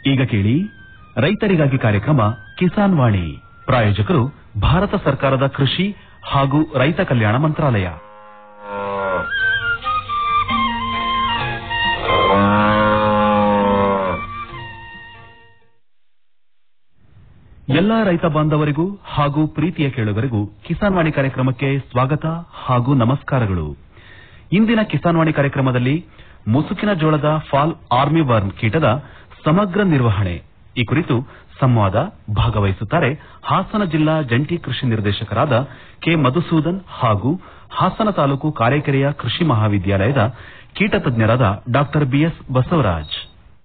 ಈಗ ಕೇಳಿ ರೈತರಿಗಾಗಿ ಕಾರ್ಯಕ್ರಮ ಕಿಸಾನ್ ವಾಣಿ ಪ್ರಾಯೋಜಕರು ಭಾರತ ಸರ್ಕಾರದ ಕೃಷಿ ಹಾಗೂ ರೈತ ಕಲ್ಯಾಣ ಮಂತ್ರಾಲಯ ಎಲ್ಲಾ ರೈತ ಬಾಂಧವರಿಗೂ ಹಾಗೂ ಪ್ರೀತಿಯ ಕೇಳುಗರಿಗೂ ಕಿಸಾನ್ ವಾಣಿ ಕಾರ್ಯಕ್ರಮಕ್ಕೆ ಸ್ವಾಗತ ಹಾಗೂ ನಮಸ್ಕಾರಗಳು ಇಂದಿನ ಕಿಸಾನ್ ವಾಣಿ ಕಾರ್ಯಕ್ರಮದಲ್ಲಿ ಮುಸುಕಿನ ಜೋಳದ ಫಾಲ್ ಆರ್ಮಿ ವರ್ಮ್ ಕೀಟದ ಸಮಗ್ರ ನಿರ್ವಹಣೆ ಈ ಕುರಿತು ಸಂವಾದ ಭಾಗವಹಿಸುತ್ತಾರೆ ಹಾಸನ ಜಿಲ್ಲಾ ಜಂಟಿ ಕೃಷಿ ನಿರ್ದೇಶಕರಾದ ಕೆ ಮಧುಸೂದನ್ ಹಾಗೂ ಹಾಸನ ತಾಲೂಕು ಕಾರೆಕೆರೆಯ ಕೃಷಿ ಮಹಾವಿದ್ಯಾಲಯದ ಕೀಟ ತಜ್ಞರಾದ ಡಾ ಬಿಎಸ್ ಬಸವರಾಜ್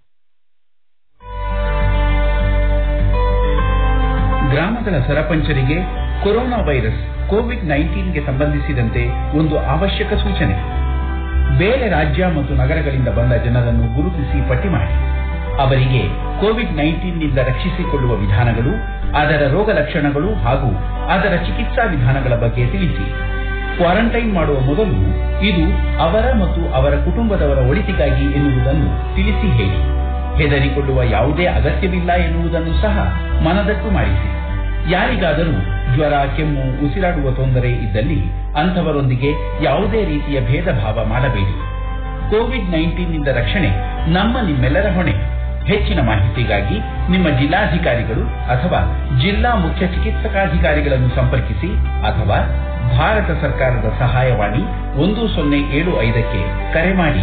ಗ್ರಾಮಗಳ ಸರಪಂಚರಿಗೆ ಕೊರೋನಾ ವೈರಸ್ ಕೋವಿಡ್ ನೈನ್ಟೀನ್ಗೆ ಸಂಬಂಧಿಸಿದಂತೆ ಒಂದು ಅವಶ್ಯಕ ಸೂಚನೆ ಬೇರೆ ರಾಜ್ಯ ಮತ್ತು ನಗರಗಳಿಂದ ಬಂದ ಜನರನ್ನು ಗುರುತಿಸಿ ಪಟ್ಟಿ ಮಾಡಿ ಅವರಿಗೆ ಕೋವಿಡ್ ನೈನ್ಟೀನ್ನಿಂದ ರಕ್ಷಿಸಿಕೊಳ್ಳುವ ವಿಧಾನಗಳು ಅದರ ರೋಗ ಲಕ್ಷಣಗಳು ಹಾಗೂ ಅದರ ಚಿಕಿತ್ಸಾ ವಿಧಾನಗಳ ಬಗ್ಗೆ ತಿಳಿಸಿ ಕ್ವಾರಂಟೈನ್ ಮಾಡುವ ಮೊದಲು ಇದು ಅವರ ಮತ್ತು ಅವರ ಕುಟುಂಬದವರ ಒಳಿತಿಗಾಗಿ ಎನ್ನುವುದನ್ನು ತಿಳಿಸಿ ಹೇಳಿ ಹೆದರಿಕೊಳ್ಳುವ ಯಾವುದೇ ಅಗತ್ಯವಿಲ್ಲ ಎನ್ನುವುದನ್ನು ಸಹ ಮನದಟ್ಟು ಮಾಡಿಸಿ ಯಾರಿಗಾದರೂ ಜ್ವರ ಕೆಮ್ಮು ಉಸಿರಾಡುವ ತೊಂದರೆ ಇದ್ದಲ್ಲಿ ಅಂಥವರೊಂದಿಗೆ ಯಾವುದೇ ರೀತಿಯ ಭೇದ ಭಾವ ಮಾಡಬೇಡಿ ಕೋವಿಡ್ ನೈನ್ಟೀನ್ನಿಂದ ರಕ್ಷಣೆ ನಮ್ಮ ನಿಮ್ಮೆಲ್ಲರ ಹೊಣೆ ಹೆಚ್ಚಿನ ಮಾಹಿತಿಗಾಗಿ ನಿಮ್ಮ ಜಿಲ್ಲಾಧಿಕಾರಿಗಳು ಅಥವಾ ಜಿಲ್ಲಾ ಮುಖ್ಯ ಚಿಕಿತ್ಸಕಾಧಿಕಾರಿಗಳನ್ನು ಸಂಪರ್ಕಿಸಿ ಅಥವಾ ಭಾರತ ಸರ್ಕಾರದ ಸಹಾಯವಾಣಿ ಒಂದು ಸೊನ್ನೆ ಏಳು ಐದಕ್ಕೆ ಕರೆ ಮಾಡಿ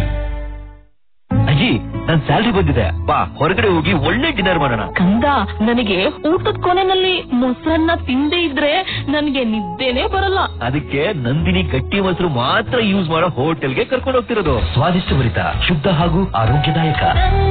ಅಜ್ಜಿ ನನ್ ಸ್ಯಾಲ್ರಿ ಬಂದಿದೆ ಬಾ ಹೊರಗಡೆ ಹೋಗಿ ಒಳ್ಳೆ ಡಿನ್ನರ್ ಮಾಡೋಣ ಕಂದ ನನಗೆ ಊಟದ ಕೊನೆನಲ್ಲಿ ಮೊಸರನ್ನ ತಿಂದೇ ಇದ್ರೆ ನನಗೆ ನಿದ್ದೆನೆ ಬರಲ್ಲ ಅದಕ್ಕೆ ನಂದಿನಿ ಗಟ್ಟಿ ಮೊಸರು ಮಾತ್ರ ಯೂಸ್ ಮಾಡೋ ಹೋಟೆಲ್ಗೆ ಕರ್ಕೊಂಡು ಹೋಗ್ತಿರೋದು ಸ್ವಾದಿಷ್ಟಭರಿತ ಶುದ್ಧ ಹಾಗೂ ಆರೋಗ್ಯದಾಯಕ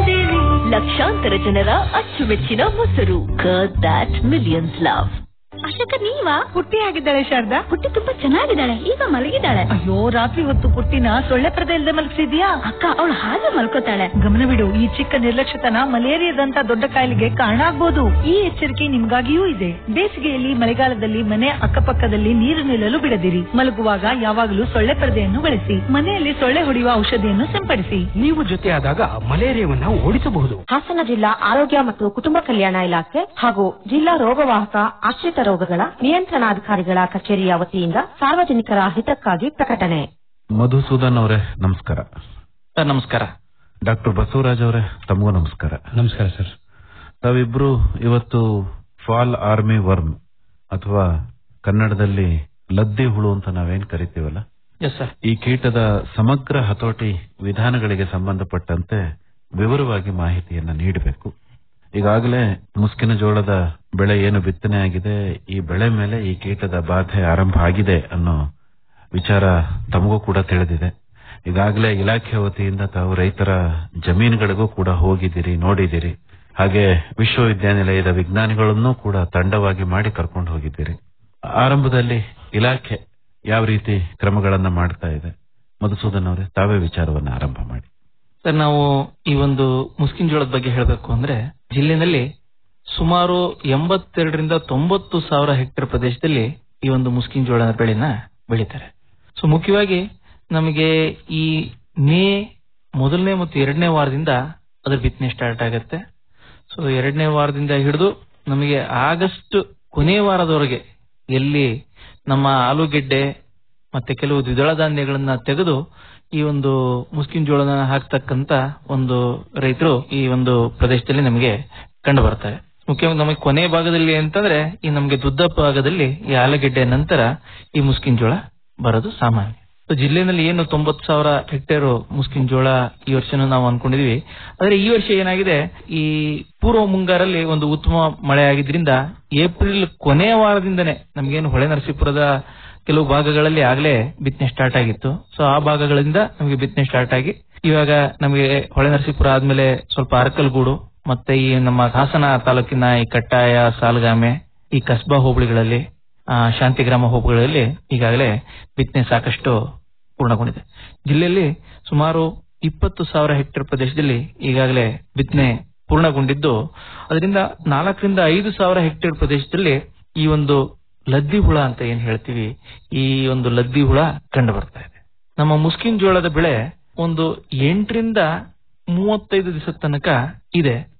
ಲಕ್ಷಾಂತರ ಜನರ ಅಚ್ಚುಮೆಚ್ಚಿನ ಮೊಸರು ದಟ್ ಮಿಲಿಯನ್ಸ್ ಲವ್ ಅಶೋಕ ನೀವಾ ಪುಟ್ಟಿ ಆಗಿದ್ದಾಳೆ ಶಾರದಾ ಹುಟ್ಟಿ ತುಂಬಾ ಚೆನ್ನಾಗಿದ್ದಾಳೆ ಈಗ ಮಲಗಿದ್ದಾಳೆ ಅಯ್ಯೋ ರಾತ್ರಿ ಹೊತ್ತು ಪುಟ್ಟಿನ ಸೊಳ್ಳೆ ಪರದೆ ಇಲ್ಲದೆ ಮಲಗಿಸಿದ್ಯಾ ಅಕ್ಕ ಅವಳು ಹಾಗೆ ಮಲ್ಕೋತಾಳೆ ಗಮನ ಬಿಡು ಈ ಚಿಕ್ಕ ನಿರ್ಲಕ್ಷ್ಯತನ ಮಲೇರಿಯಾದಂತ ದೊಡ್ಡ ಕಾಯಿಲೆಗೆ ಕಾರಣ ಆಗ್ಬೋದು ಈ ಎಚ್ಚರಿಕೆ ನಿಮ್ಗಾಗಿಯೂ ಇದೆ ಬೇಸಿಗೆಯಲ್ಲಿ ಮಳೆಗಾಲದಲ್ಲಿ ಮನೆ ಅಕ್ಕಪಕ್ಕದಲ್ಲಿ ನೀರು ನಿಲ್ಲಲು ಬಿಡದಿರಿ ಮಲಗುವಾಗ ಯಾವಾಗಲೂ ಸೊಳ್ಳೆ ಪರದೆಯನ್ನು ಬಳಸಿ ಮನೆಯಲ್ಲಿ ಸೊಳ್ಳೆ ಹೊಡೆಯುವ ಔಷಧಿಯನ್ನು ಸಿಂಪಡಿಸಿ ನೀವು ಜೊತೆಯಾದಾಗ ಮಲೇರಿಯಾವನ್ನ ಓಡಿಸಬಹುದು ಹಾಸನ ಜಿಲ್ಲಾ ಆರೋಗ್ಯ ಮತ್ತು ಕುಟುಂಬ ಕಲ್ಯಾಣ ಇಲಾಖೆ ಹಾಗೂ ಜಿಲ್ಲಾ ರೋಗವಾಹಕ ಆಶ್ರಿತ ರೋಗಗಳ ನಿಯಂತ್ರಣಾಧಿಕಾರಿಗಳ ಕಚೇರಿಯ ವತಿಯಿಂದ ಸಾರ್ವಜನಿಕರ ಹಿತಕ್ಕಾಗಿ ಪ್ರಕಟಣೆ ಮಧುಸೂದನ್ ಅವರೇ ನಮಸ್ಕಾರ ಸರ್ ನಮಸ್ಕಾರ ಡಾಕ್ಟರ್ ಬಸವರಾಜ್ ಅವರೇ ತಮಗೂ ನಮಸ್ಕಾರ ನಮಸ್ಕಾರ ಸರ್ ತಾವಿಬ್ರು ಇವತ್ತು ಫಾಲ್ ಆರ್ಮಿ ವರ್ಮ್ ಅಥವಾ ಕನ್ನಡದಲ್ಲಿ ಲದ್ದಿ ಹುಳು ಅಂತ ನಾವೇನ್ ಕರಿತೀವಲ್ಲ ಎಸ್ ಸರ್ ಈ ಕೀಟದ ಸಮಗ್ರ ಹತೋಟಿ ವಿಧಾನಗಳಿಗೆ ಸಂಬಂಧಪಟ್ಟಂತೆ ವಿವರವಾಗಿ ಮಾಹಿತಿಯನ್ನ ನೀಡಬೇಕು ಈಗಾಗಲೇ ಮುಸ್ಕಿನ ಜೋಳದ ಬೆಳೆ ಏನು ಬಿತ್ತನೆ ಆಗಿದೆ ಈ ಬೆಳೆ ಮೇಲೆ ಈ ಕೀಟದ ಬಾಧೆ ಆರಂಭ ಆಗಿದೆ ಅನ್ನೋ ವಿಚಾರ ತಮಗೂ ಕೂಡ ತಿಳಿದಿದೆ ಈಗಾಗಲೇ ಇಲಾಖೆ ವತಿಯಿಂದ ತಾವು ರೈತರ ಜಮೀನುಗಳಿಗೂ ಕೂಡ ಹೋಗಿದ್ದೀರಿ ನೋಡಿದ್ದೀರಿ ಹಾಗೆ ವಿಶ್ವವಿದ್ಯಾನಿಲಯದ ವಿಜ್ಞಾನಿಗಳನ್ನು ಕೂಡ ತಂಡವಾಗಿ ಮಾಡಿ ಕರ್ಕೊಂಡು ಹೋಗಿದ್ದೀರಿ ಆರಂಭದಲ್ಲಿ ಇಲಾಖೆ ಯಾವ ರೀತಿ ಕ್ರಮಗಳನ್ನ ಮಾಡ್ತಾ ಇದೆ ಮಧುಸೂದನ್ ಅವರೇ ತಾವೇ ವಿಚಾರವನ್ನ ಆರಂಭ ಮಾಡಿ ಸರ್ ನಾವು ಈ ಒಂದು ಮುಸ್ಕಿನ್ ಜೋಳದ ಬಗ್ಗೆ ಹೇಳಬೇಕು ಅಂದ್ರೆ ಜಿಲ್ಲೆನಲ್ಲಿ ಸುಮಾರು ಎಂಬತ್ತೆರಡರಿಂದ ತೊಂಬತ್ತು ಸಾವಿರ ಹೆಕ್ಟೇರ್ ಪ್ರದೇಶದಲ್ಲಿ ಈ ಒಂದು ಮುಸ್ಕಿನ್ ಜೋಳ ಬೆಳೆನ ಬೆಳೀತಾರೆ ಸೊ ಮುಖ್ಯವಾಗಿ ನಮಗೆ ಈ ಮೇ ಮೊದಲನೇ ಮತ್ತು ಎರಡನೇ ವಾರದಿಂದ ಅದರ ಬಿತ್ತನೆ ಸ್ಟಾರ್ಟ್ ಆಗುತ್ತೆ ಸೊ ಎರಡನೇ ವಾರದಿಂದ ಹಿಡಿದು ನಮಗೆ ಆಗಸ್ಟ್ ಕೊನೆ ವಾರದವರೆಗೆ ಎಲ್ಲಿ ನಮ್ಮ ಆಲೂಗೆಡ್ಡೆ ಮತ್ತೆ ಕೆಲವು ದ್ವಿದಳ ಧಾನ್ಯಗಳನ್ನ ತೆಗೆದು ಈ ಒಂದು ಮುಸ್ಕಿನ್ ಜೋಳನ ಹಾಕ್ತಕ್ಕಂತ ಒಂದು ರೈತರು ಈ ಒಂದು ಪ್ರದೇಶದಲ್ಲಿ ನಮಗೆ ಕಂಡು ಬರ್ತಾರೆ ಮುಖ್ಯವಾಗಿ ನಮಗೆ ಕೊನೆ ಭಾಗದಲ್ಲಿ ಅಂತಂದ್ರೆ ಈ ನಮಗೆ ದುದ್ದ ಭಾಗದಲ್ಲಿ ಈ ಆಲೂಗೆಡ್ಡೆ ನಂತರ ಈ ಮುಸ್ಕಿನ್ ಜೋಳ ಬರೋದು ಸಾಮಾನ್ಯ ಸೊ ಜಿಲ್ಲೆನಲ್ಲಿ ಏನು ತೊಂಬತ್ತು ಸಾವಿರ ಹೆಕ್ಟೇರ್ ಮುಸ್ಕಿನ್ ಜೋಳ ಈ ವರ್ಷನೂ ನಾವು ಅನ್ಕೊಂಡಿದೀವಿ ಆದ್ರೆ ಈ ವರ್ಷ ಏನಾಗಿದೆ ಈ ಪೂರ್ವ ಮುಂಗಾರಲ್ಲಿ ಒಂದು ಉತ್ತಮ ಮಳೆ ಆಗಿದ್ರಿಂದ ಏಪ್ರಿಲ್ ಕೊನೆಯ ವಾರದಿಂದನೇ ನಮಗೇನು ಹೊಳೆ ನರಸೀಪುರದ ಕೆಲವು ಭಾಗಗಳಲ್ಲಿ ಆಗ್ಲೇ ಬಿತ್ತನೆ ಸ್ಟಾರ್ಟ್ ಆಗಿತ್ತು ಸೊ ಆ ಭಾಗಗಳಿಂದ ನಮಗೆ ಬಿತ್ತನೆ ಸ್ಟಾರ್ಟ್ ಆಗಿ ಇವಾಗ ನಮಗೆ ಹೊಳೆ ನರಸೀಪುರ ಆದ್ಮೇಲೆ ಸ್ವಲ್ಪ ಅರಕಲ್ಗೂಡು ಮತ್ತೆ ಈ ನಮ್ಮ ಹಾಸನ ತಾಲೂಕಿನ ಈ ಕಟ್ಟಾಯ ಸಾಲಗಾಮೆ ಈ ಕಸ್ಬಾ ಹೋಬಳಿಗಳಲ್ಲಿ ಆ, ಶಾಂತಿಗ್ರಾಮ ಹೋಬಳಿಗಳಲ್ಲಿ ಈಗಾಗಲೇ ಬಿತ್ತನೆ ಸಾಕಷ್ಟು ಪೂರ್ಣಗೊಂಡಿದೆ ಜಿಲ್ಲೆಯಲ್ಲಿ ಸುಮಾರು ಇಪ್ಪತ್ತು ಸಾವಿರ ಹೆಕ್ಟೇರ್ ಪ್ರದೇಶದಲ್ಲಿ ಈಗಾಗಲೇ ಬಿತ್ತನೆ ಪೂರ್ಣಗೊಂಡಿದ್ದು ಅದರಿಂದ ನಾಲ್ಕರಿಂದ ಐದು ಸಾವಿರ ಹೆಕ್ಟೇರ್ ಪ್ರದೇಶದಲ್ಲಿ ಈ ಒಂದು ಲದ್ದಿ ಹುಳ ಅಂತ ಏನ್ ಹೇಳ್ತೀವಿ ಈ ಒಂದು ಲದ್ದಿ ಹುಳ ಕಂಡು ಬರ್ತಾ ಇದೆ ನಮ್ಮ ಮುಸ್ಕಿನ್ ಜೋಳದ ಬೆಳೆ ಒಂದು ಎಂಟರಿಂದ ಮೂವತ್ತೈದು ದಿವಸದ ತನಕ ಇದೆ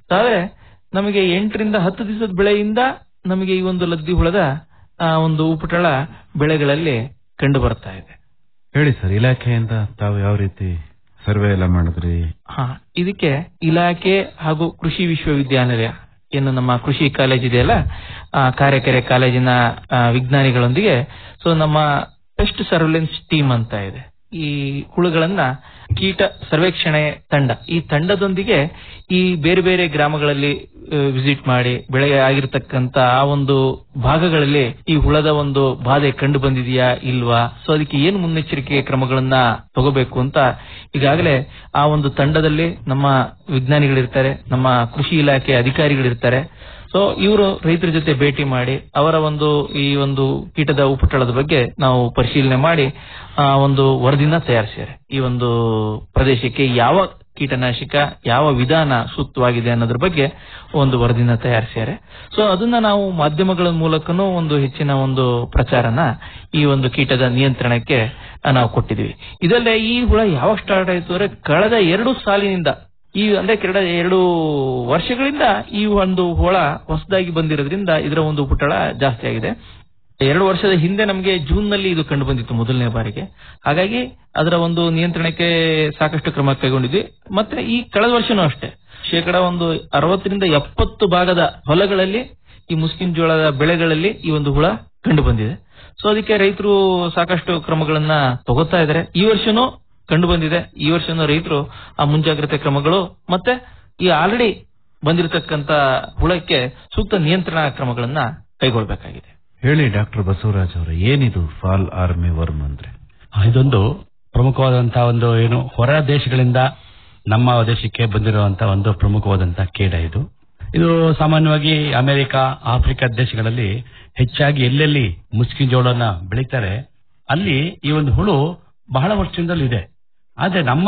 ಆದರೆ ನಮಗೆ ಎಂಟರಿಂದ ಹತ್ತು ದಿವಸದ ಬೆಳೆಯಿಂದ ನಮಗೆ ಈ ಒಂದು ಲದ್ದಿ ಹುಳದ ಆ, ಒಂದು ಉಪಟಳ ಬೆಳೆಗಳಲ್ಲಿ ಕಂಡು ಬರ್ತಾ ಇದೆ ಹೇಳಿ ಸರ್ ಇಲಾಖೆಯಿಂದ ತಾವು ಯಾವ ರೀತಿ ಸರ್ವೆ ಎಲ್ಲ ಮಾಡಿದ್ರಿ ಹಾ ಇದಕ್ಕೆ ಇಲಾಖೆ ಹಾಗೂ ಕೃಷಿ ವಿಶ್ವವಿದ್ಯಾನಿಲಯ ಏನು ನಮ್ಮ ಕೃಷಿ ಕಾಲೇಜ್ ಇದೆಯಲ್ಲ ಆ, ಕಾರ್ಯಕೆರೆ ಕಾಲೇಜಿನ ಆ, ವಿಜ್ಞಾನಿಗಳೊಂದಿಗೆ ಸೊ ನಮ್ಮ ಪೆಸ್ಟ್ ಸರ್ವೆಲೆನ್ಸ್ ಟೀಮ್ ಅಂತ ಇದೆ ಈ ಹುಳುಗಳನ್ನ ಕೀಟ ಸರ್ವೇಕ್ಷಣೆ ತಂಡ ಈ ತಂಡದೊಂದಿಗೆ ಈ ಬೇರೆ ಬೇರೆ ಗ್ರಾಮಗಳಲ್ಲಿ ವಿಸಿಟ್ ಮಾಡಿ ಬೆಳೆಗೆ ಆಗಿರ್ತಕ್ಕಂತ ಆ ಒಂದು ಭಾಗಗಳಲ್ಲಿ ಈ ಹುಳದ ಒಂದು ಬಾಧೆ ಕಂಡು ಬಂದಿದೆಯಾ ಇಲ್ವಾ ಸೊ ಅದಕ್ಕೆ ಏನು ಮುನ್ನೆಚ್ಚರಿಕೆ ಕ್ರಮಗಳನ್ನ ತಗೋಬೇಕು ಅಂತ ಈಗಾಗಲೇ ಆ ಒಂದು ತಂಡದಲ್ಲಿ ನಮ್ಮ ವಿಜ್ಞಾನಿಗಳಿರ್ತಾರೆ ನಮ್ಮ ಕೃಷಿ ಇಲಾಖೆ ಅಧಿಕಾರಿಗಳಿರ್ತಾರೆ ಸೊ ಇವರು ರೈತರ ಜೊತೆ ಭೇಟಿ ಮಾಡಿ ಅವರ ಒಂದು ಈ ಒಂದು ಕೀಟದ ಉಪಟಳದ ಬಗ್ಗೆ ನಾವು ಪರಿಶೀಲನೆ ಮಾಡಿ ಆ ಒಂದು ವರದಿನ ತಯಾರಿಸಿದ್ದಾರೆ ಈ ಒಂದು ಪ್ರದೇಶಕ್ಕೆ ಯಾವ ಕೀಟನಾಶಕ ಯಾವ ವಿಧಾನ ಸೂಕ್ತವಾಗಿದೆ ಅನ್ನೋದ್ರ ಬಗ್ಗೆ ಒಂದು ವರದಿನ ತಯಾರಿಸಿದ್ದಾರೆ ಸೊ ಅದನ್ನ ನಾವು ಮಾಧ್ಯಮಗಳ ಮೂಲಕನೂ ಒಂದು ಹೆಚ್ಚಿನ ಒಂದು ಪ್ರಚಾರನ ಈ ಒಂದು ಕೀಟದ ನಿಯಂತ್ರಣಕ್ಕೆ ನಾವು ಕೊಟ್ಟಿದ್ದೀವಿ ಇದಲ್ಲದೆ ಈ ಹುಳ ಯಾವಾಗ ಸ್ಟಾರ್ಟ್ ಆಯಿತು ಅಂದ್ರೆ ಕಳೆದ ಎರಡು ಸಾಲಿನಿಂದ ಈ ಅಂದ್ರೆ ಕೆರಡ ಎರಡು ವರ್ಷಗಳಿಂದ ಈ ಒಂದು ಹುಳ ಹೊಸದಾಗಿ ಬಂದಿರೋದ್ರಿಂದ ಇದರ ಒಂದು ಉಪಟಳ ಜಾಸ್ತಿ ಆಗಿದೆ ಎರಡು ವರ್ಷದ ಹಿಂದೆ ನಮಗೆ ಜೂನ್ ನಲ್ಲಿ ಇದು ಕಂಡು ಬಂದಿತ್ತು ಮೊದಲನೇ ಬಾರಿಗೆ ಹಾಗಾಗಿ ಅದರ ಒಂದು ನಿಯಂತ್ರಣಕ್ಕೆ ಸಾಕಷ್ಟು ಕ್ರಮ ಕೈಗೊಂಡಿದ್ವಿ ಮತ್ತೆ ಈ ಕಳೆದ ವರ್ಷನೂ ಅಷ್ಟೇ ಶೇಕಡ ಒಂದು ಅರವತ್ತರಿಂದ ಎಪ್ಪತ್ತು ಭಾಗದ ಹೊಲಗಳಲ್ಲಿ ಈ ಮುಸ್ಕಿನ್ ಜೋಳದ ಬೆಳೆಗಳಲ್ಲಿ ಈ ಒಂದು ಹುಳ ಕಂಡು ಬಂದಿದೆ ಸೊ ಅದಕ್ಕೆ ರೈತರು ಸಾಕಷ್ಟು ಕ್ರಮಗಳನ್ನ ತಗೋತಾ ಇದ್ದಾರೆ ಈ ವರ್ಷನೂ ಕಂಡು ಬಂದಿದೆ ಈ ವರ್ಷನೂ ರೈತರು ಆ ಮುಂಜಾಗ್ರತೆ ಕ್ರಮಗಳು ಮತ್ತೆ ಈ ಆಲ್ರೆಡಿ ಬಂದಿರತಕ್ಕಂತ ಹುಳಕ್ಕೆ ಸೂಕ್ತ ನಿಯಂತ್ರಣ ಕ್ರಮಗಳನ್ನ ಕೈಗೊಳ್ಳಬೇಕಾಗಿದೆ ಹೇಳಿ ಡಾಕ್ಟರ್ ಬಸವರಾಜ್ ಅವರೇ ಏನಿದು ಫಾಲ್ ಆರ್ಮಿ ವರ್ಮ್ ಅಂದ್ರೆ ಇದೊಂದು ಪ್ರಮುಖವಾದಂತಹ ಒಂದು ಏನು ಹೊರ ದೇಶಗಳಿಂದ ನಮ್ಮ ದೇಶಕ್ಕೆ ಬಂದಿರುವಂತಹ ಒಂದು ಪ್ರಮುಖವಾದಂತಹ ಕೀಟ ಇದು ಇದು ಸಾಮಾನ್ಯವಾಗಿ ಅಮೆರಿಕ ಆಫ್ರಿಕಾ ದೇಶಗಳಲ್ಲಿ ಹೆಚ್ಚಾಗಿ ಎಲ್ಲೆಲ್ಲಿ ಮುಸ್ಕಿನ್ ಜೋಳನ ಬೆಳೀತಾರೆ ಅಲ್ಲಿ ಈ ಒಂದು ಹುಳು ಬಹಳ ವರ್ಷದಿಂದಲೂ ಇದೆ ಆದ್ರೆ ನಮ್ಮ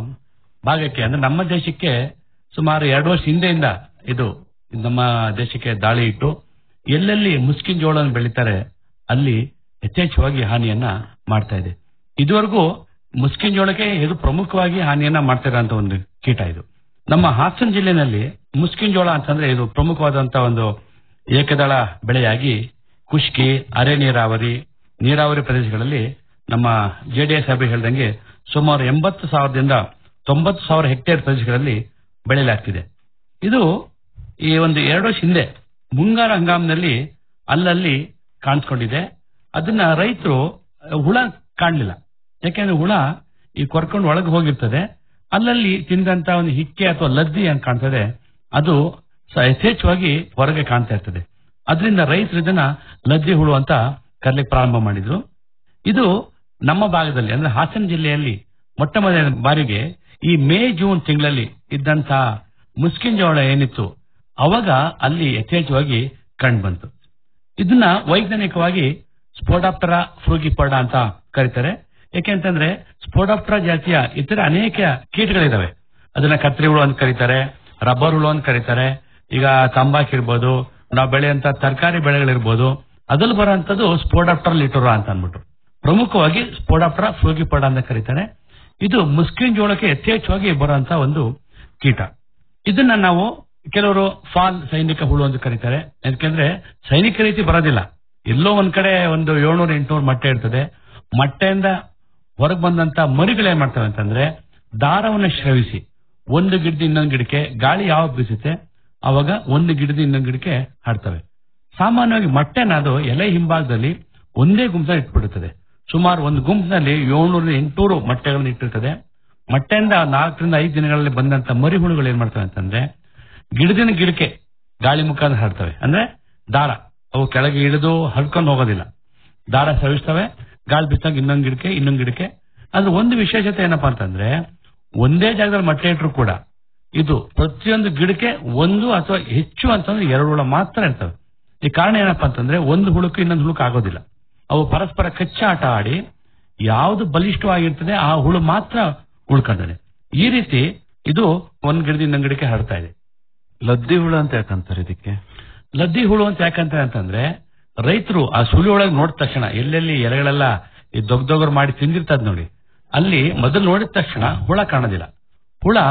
ಭಾಗಕ್ಕೆ ಅಂದ್ರೆ ನಮ್ಮ ದೇಶಕ್ಕೆ ಸುಮಾರು ಎರಡು ವರ್ಷ ಹಿಂದೆಯಿಂದ ಇದು ನಮ್ಮ ದೇಶಕ್ಕೆ ದಾಳಿ ಇಟ್ಟು ಎಲ್ಲೆಲ್ಲಿ ಮುಸ್ಕಿನ್ ಜೋಳನ ಬೆಳೀತಾರೆ ಅಲ್ಲಿ ಯಥೇಚ್ಛವಾಗಿ ಹಾನಿಯನ್ನ ಮಾಡ್ತಾ ಇದೆ ಇದುವರೆಗೂ ಮುಸ್ಕಿನ್ ಜೋಳಕ್ಕೆ ಇದು ಪ್ರಮುಖವಾಗಿ ಹಾನಿಯನ್ನ ಮಾಡ್ತಿರೋಂತ ಒಂದು ಕೀಟ ಇದು ನಮ್ಮ ಹಾಸನ ಜಿಲ್ಲೆನಲ್ಲಿ ಮುಸ್ಕಿನ್ ಜೋಳ ಅಂತಂದ್ರೆ ಇದು ಪ್ರಮುಖವಾದಂತಹ ಒಂದು ಏಕದಳ ಬೆಳೆಯಾಗಿ ಕುಷ್ಕಿ ಅರೆ ನೀರಾವರಿ ನೀರಾವರಿ ಪ್ರದೇಶಗಳಲ್ಲಿ ನಮ್ಮ ಜೆಡಿಎಸ್ ಸಭೆ ಹೇಳ್ದಂಗೆ ಸುಮಾರು ಎಂಬತ್ತು ಸಾವಿರದಿಂದ ತೊಂಬತ್ತು ಸಾವಿರ ಹೆಕ್ಟೇರ್ ಪ್ರದೇಶಗಳಲ್ಲಿ ಬೆಳೆಯಲಾಗ್ತಿದೆ ಇದು ಈ ಒಂದು ಎರಡು ವರ್ಷ ಹಿಂದೆ ಮುಂಗಾರು ಹಂಗಾಮಿನಲ್ಲಿ ಅಲ್ಲಲ್ಲಿ ಕಾಣಿಸ್ಕೊಂಡಿದೆ ಅದನ್ನ ರೈತರು ಹುಳ ಕಾಣಲಿಲ್ಲ ಯಾಕೆಂದ್ರೆ ಹುಳ ಈ ಕೊರ್ಕೊಂಡು ಒಳಗೆ ಹೋಗಿರ್ತದೆ ಅಲ್ಲಲ್ಲಿ ತಿಂದಂತ ಒಂದು ಹಿಕ್ಕೆ ಅಥವಾ ಲದ್ದಿ ಅಂತ ಕಾಣ್ತದೆ ಅದು ಸ- ಯಥೇಚ್ಛವಾಗಿ ಹೊರಗೆ ಕಾಣ್ತಾ ಇರ್ತದೆ ಅದರಿಂದ ರೈತರು ಇದನ್ನ ಲದ್ದಿ ಹುಳು ಅಂತ ಕರ್ಲಿಕ್ಕೆ ಪ್ರಾರಂಭ ಮಾಡಿದ್ರು ಇದು ನಮ್ಮ ಭಾಗದಲ್ಲಿ ಅಂದ್ರೆ ಹಾಸನ ಜಿಲ್ಲೆಯಲ್ಲಿ ಮೊಟ್ಟ ಮೊದಲ ಬಾರಿಗೆ ಈ ಮೇ ಜೂನ್ ತಿಂಗಳಲ್ಲಿ ಇದ್ದಂತ ಮುಸ್ಕಿನ್ ಜೋಳ ಏನಿತ್ತು ಅವಾಗ ಅಲ್ಲಿ ಯಥೇಚ್ಛವಾಗಿ ಕಂಡು ಬಂತು ಇದನ್ನ ವೈಜ್ಞಾನಿಕವಾಗಿ ಸ್ಪೋಡಾಪ್ಟರ ಫ್ರೂಗಿಪರ್ಡ ಅಂತ ಕರೀತಾರೆ ಯಾಕೆಂತಂದ್ರೆ ಸ್ಪೋಡಾಪ್ಟರ ಜಾತಿಯ ಇತರ ಅನೇಕ ಕೀಟಗಳಿದಾವೆ ಅದನ್ನ ಕತ್ರಿ ಹುಳು ಅಂತ ಕರೀತಾರೆ ರಬ್ಬರ್ ಹುಳು ಅಂತ ಕರೀತಾರೆ ಈಗ ತಂಬಾಕ್ ಇರ್ಬೋದು ನಾವು ಬೆಳೆಯಂತ ತರಕಾರಿ ಬೆಳೆಗಳಿರ್ಬೋದು ಅದ್ರಲ್ಲಿ ಬರುವಂತದ್ದು ಸ್ಪೋಡಾಪ್ಟರ್ ಲಿಟೋರಾ ಅಂತ ಅಂದ್ಬಿಟ್ಟು ಪ್ರಮುಖವಾಗಿ ಸ್ಪೋಡಾಪ್ಟರ ಫ್ರೂಗಿಪರ್ಡ ಅಂತ ಕರೀತಾರೆ ಇದು ಮುಸ್ಕಿನ್ ಜೋಳಕ್ಕೆ ಯಥೇಚ್ಛವಾಗಿ ಬರುವಂತ ಒಂದು ಕೀಟ ಇದನ್ನ ನಾವು ಕೆಲವರು ಫಾಲ್ ಸೈನಿಕ ಹುಳು ಅಂತ ಕರೀತಾರೆ ಯಾಕೆಂದ್ರೆ ಸೈನಿಕ ರೀತಿ ಬರೋದಿಲ್ಲ ಎಲ್ಲೋ ಒಂದ್ ಕಡೆ ಒಂದು ಏಳ್ನೂರು ಎಂಟುನೂರು ಮೊಟ್ಟೆ ಇರ್ತದೆ ಮೊಟ್ಟೆಯಿಂದ ಹೊರಗೆ ಬಂದಂತ ಮರಿಗಳು ಏನ್ ಮಾಡ್ತವೆ ಅಂತಂದ್ರೆ ದಾರವನ್ನ ಶ್ರವಿಸಿ ಒಂದು ಗಿಡದ ಇನ್ನೊಂದು ಗಿಡಕ್ಕೆ ಗಾಳಿ ಯಾವಾಗ ಬೀಸುತ್ತೆ ಅವಾಗ ಒಂದು ಗಿಡದ ಇನ್ನೊಂದು ಗಿಡಕ್ಕೆ ಹಾಡ್ತವೆ ಸಾಮಾನ್ಯವಾಗಿ ಮೊಟ್ಟೆನ ಅದು ಎಲೆ ಹಿಂಭಾಗದಲ್ಲಿ ಒಂದೇ ಗುಂಪಲ್ಲಿ ಇಟ್ಬಿಡುತ್ತದೆ ಸುಮಾರು ಒಂದು ಗುಂಪಿನಲ್ಲಿ ಏಳ್ನೂರ ಎಂಟುನೂರು ಮೊಟ್ಟೆಗಳನ್ನು ಇಟ್ಟಿರ್ತದೆ ಮೊಟ್ಟೆಯಿಂದ ನಾಲ್ಕರಿಂದ ಐದು ದಿನಗಳಲ್ಲಿ ಬಂದಂತ ಮರಿ ಹುಳುಗಳು ಏನ್ ಮಾಡ್ತವೆ ಅಂತಂದ್ರೆ ಗಿಡದಿನ ಗಿಡಕ್ಕೆ ಗಾಳಿ ಮುಖಾಂತರ ಹರಡ್ತವೆ ಅಂದ್ರೆ ದಾರ ಅವು ಕೆಳಗೆ ಇಳಿದು ಹರ್ಕೊಂಡು ಹೋಗೋದಿಲ್ಲ ದಾರ ಸವಿಸ್ತವೆ ಗಾಳಿ ಬಿಸಿದಾಗ ಇನ್ನೊಂದು ಗಿಡಕ್ಕೆ ಇನ್ನೊಂದು ಗಿಡಕ್ಕೆ ಅದ್ರ ಒಂದು ವಿಶೇಷತೆ ಏನಪ್ಪಾ ಅಂತಂದ್ರೆ ಒಂದೇ ಜಾಗದಲ್ಲಿ ಮೊಟ್ಟೆ ಇಟ್ಟರು ಕೂಡ ಇದು ಪ್ರತಿಯೊಂದು ಗಿಡಕ್ಕೆ ಒಂದು ಅಥವಾ ಹೆಚ್ಚು ಅಂತಂದ್ರೆ ಎರಡು ಹುಳ ಮಾತ್ರ ಇರ್ತವೆ ಈ ಕಾರಣ ಏನಪ್ಪಾ ಅಂತಂದ್ರೆ ಒಂದು ಹುಳುಕು ಇನ್ನೊಂದು ಹುಳುಕು ಆಗೋದಿಲ್ಲ ಅವು ಪರಸ್ಪರ ಕಚ್ಚಾಟ ಆಡಿ ಯಾವುದು ಬಲಿಷ್ಠವಾಗಿರ್ತದೆ ಆ ಹುಳು ಮಾತ್ರ ಉಳ್ಕೊಂಡದೆ ಈ ರೀತಿ ಇದು ಒಂದ್ ಗಿಡದಿಂದ ಇನ್ನೊಂದ್ ಗಿಡಕ್ಕೆ ಹರಡ್ತಾ ಇದೆ ಲದ್ದಿ ಹುಳ ಅಂತ ಯಾಕಂತಾರೆ ಇದಕ್ಕೆ ಲದ್ದಿ ಹುಳು ಅಂತ ಯಾಕಂತ ಅಂತಂದ್ರೆ ರೈತರು ಆ ಸುಳಿ ಒಳಗೆ ನೋಡಿದ ತಕ್ಷಣ ಎಲ್ಲೆಲ್ಲಿ ಎಲೆಗಳೆಲ್ಲ ಈ ದೊಗ್ ದೊಗರ್ ಮಾಡಿ ತಿಂದಿರ್ತದ್ ನೋಡಿ ಅಲ್ಲಿ ಮೊದಲು ನೋಡಿದ ತಕ್ಷಣ ಹುಳ ಕಾಣೋದಿಲ್ಲ ಹುಳ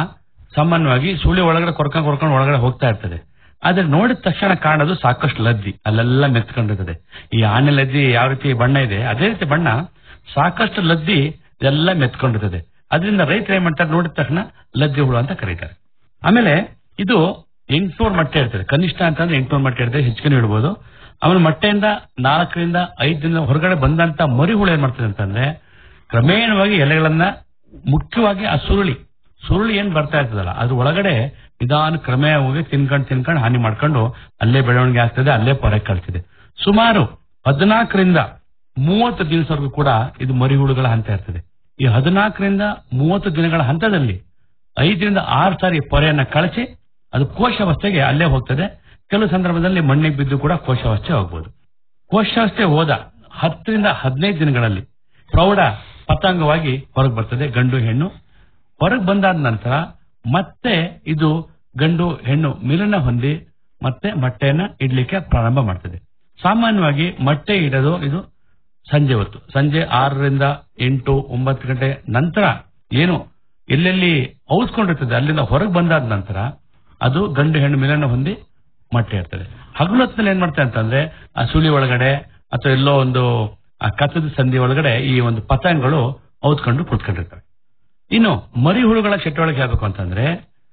ಸಾಮಾನ್ಯವಾಗಿ ಸುಳಿ ಒಳಗಡೆ ಕೊರ್ಕೊಂಡ್ ಕೊರ್ಕೊಂಡು ಒಳಗಡೆ ಹೋಗ್ತಾ ಇರ್ತದೆ ಆದ್ರೆ ನೋಡಿದ ತಕ್ಷಣ ಕಾಣೋದು ಸಾಕಷ್ಟು ಲದ್ದಿ ಅಲ್ಲೆಲ್ಲ ಮೆತ್ಕೊಂಡಿರ್ತದೆ ಈ ಆನೆ ಲದ್ದಿ ಯಾವ ರೀತಿ ಬಣ್ಣ ಇದೆ ಅದೇ ರೀತಿ ಬಣ್ಣ ಸಾಕಷ್ಟು ಲದ್ದಿ ಎಲ್ಲ ಮೆತ್ಕೊಂಡಿರ್ತದೆ ಅದರಿಂದ ರೈತರು ಏನ್ ಮಾಡ್ತಾರೆ ನೋಡಿದ ತಕ್ಷಣ ಲದ್ದಿ ಹುಳು ಅಂತ ಕರೀತಾರೆ ಆಮೇಲೆ ಇದು ಎಂಟ್ನೂರು ಮೊಟ್ಟೆ ಇರ್ತದೆ ಕನಿಷ್ಠ ಅಂತಂದ್ರೆ ಎಂಟ್ನೂರು ಮೊಟ್ಟೆ ಇರ್ತದೆ ಹೆಚ್ಚಿಗೆ ಇಡ್ಬೋದು ಅವನ ಮೊಟ್ಟೆಯಿಂದ ನಾಲ್ಕರಿಂದ ಐದು ದಿನ ಹೊರಗಡೆ ಬಂದಂತ ಮರಿ ಹುಳು ಏನ್ ಮಾಡ್ತದೆ ಅಂತಂದ್ರೆ ಕ್ರಮೇಣವಾಗಿ ಎಲೆಗಳನ್ನ ಮುಖ್ಯವಾಗಿ ಆ ಸುರುಳಿ ಸುರುಳಿ ಏನ್ ಬರ್ತಾ ಇರ್ತದಲ್ಲ ಅದ್ರ ಒಳಗಡೆ ನಿಧಾನ ಕ್ರಮೇಣವಾಗಿ ತಿನ್ಕೊಂಡು ತಿನ್ಕೊಂಡು ಹಾನಿ ಮಾಡ್ಕೊಂಡು ಅಲ್ಲೇ ಬೆಳವಣಿಗೆ ಆಗ್ತದೆ ಅಲ್ಲೇ ಹೊರಗೆ ಕಳ್ತಿದೆ ಸುಮಾರು ಹದಿನಾಲ್ಕರಿಂದ ಮೂವತ್ತು ದಿವಸವರೆಗೂ ಕೂಡ ಇದು ಮರಿ ಹುಳುಗಳ ಹಂತ ಇರ್ತದೆ ಈ ಹದಿನಾಲ್ಕರಿಂದ ಮೂವತ್ತು ದಿನಗಳ ಹಂತದಲ್ಲಿ ಐದರಿಂದ ಆರು ಸಾರಿ ಪೊರೆಯನ್ನ ಕಳಚಿ ಅದು ಕೋಶಾವಸ್ಥೆಗೆ ಅಲ್ಲೇ ಹೋಗ್ತದೆ ಕೆಲವು ಸಂದರ್ಭದಲ್ಲಿ ಮಣ್ಣಿಗೆ ಬಿದ್ದು ಕೂಡ ಕೋಶಾವಸ್ಥೆ ಹೋಗ್ಬೋದು ಕೋಶಾವಸ್ಥೆ ಹೋದ ಹತ್ತರಿಂದ ಹದಿನೈದು ದಿನಗಳಲ್ಲಿ ಪ್ರೌಢ ಪತಾಂಗವಾಗಿ ಹೊರಗೆ ಬರ್ತದೆ ಗಂಡು ಹೆಣ್ಣು ಹೊರಗೆ ಬಂದಾದ ನಂತರ ಮತ್ತೆ ಇದು ಗಂಡು ಹೆಣ್ಣು ಮಿಲನ ಹೊಂದಿ ಮತ್ತೆ ಮೊಟ್ಟೆಯನ್ನ ಇಡ್ಲಿಕ್ಕೆ ಪ್ರಾರಂಭ ಮಾಡ್ತದೆ ಸಾಮಾನ್ಯವಾಗಿ ಮೊಟ್ಟೆ ಇಡೋದು ಇದು ಸಂಜೆ ಹೊತ್ತು ಸಂಜೆ ಆರರಿಂದ ಎಂಟು ಒಂಬತ್ತು ಗಂಟೆ ನಂತರ ಏನು ಎಲ್ಲೆಲ್ಲಿ ಔಸ್ಕೊಂಡಿರ್ತದೆ ಅಲ್ಲಿಂದ ಹೊರಗೆ ಬಂದಾದ ನಂತರ ಅದು ಗಂಡು ಹೆಣ್ಣು ಮಿಲನ ಹೊಂದಿ ಮೊಟ್ಟೆ ಇರ್ತದೆ ಹಗಲು ಹೊತ್ತಿನಲ್ಲಿ ಏನ್ ಮಾಡ್ತಾರೆ ಅಂತಂದ್ರೆ ಆ ಸುಳಿ ಒಳಗಡೆ ಅಥವಾ ಎಲ್ಲೋ ಒಂದು ಆ ಕತ್ತದ ಸಂಧಿ ಒಳಗಡೆ ಈ ಒಂದು ಪತಂಗಗಳು ಔದ್ಕೊಂಡು ಕುತ್ಕೊಂಡಿರ್ತವೆ ಇನ್ನು ಮರಿ ಹುಳುಗಳ ಚಟುವಟಿಕೆ ಹೇಳ್ಬೇಕು ಅಂತಂದ್ರೆ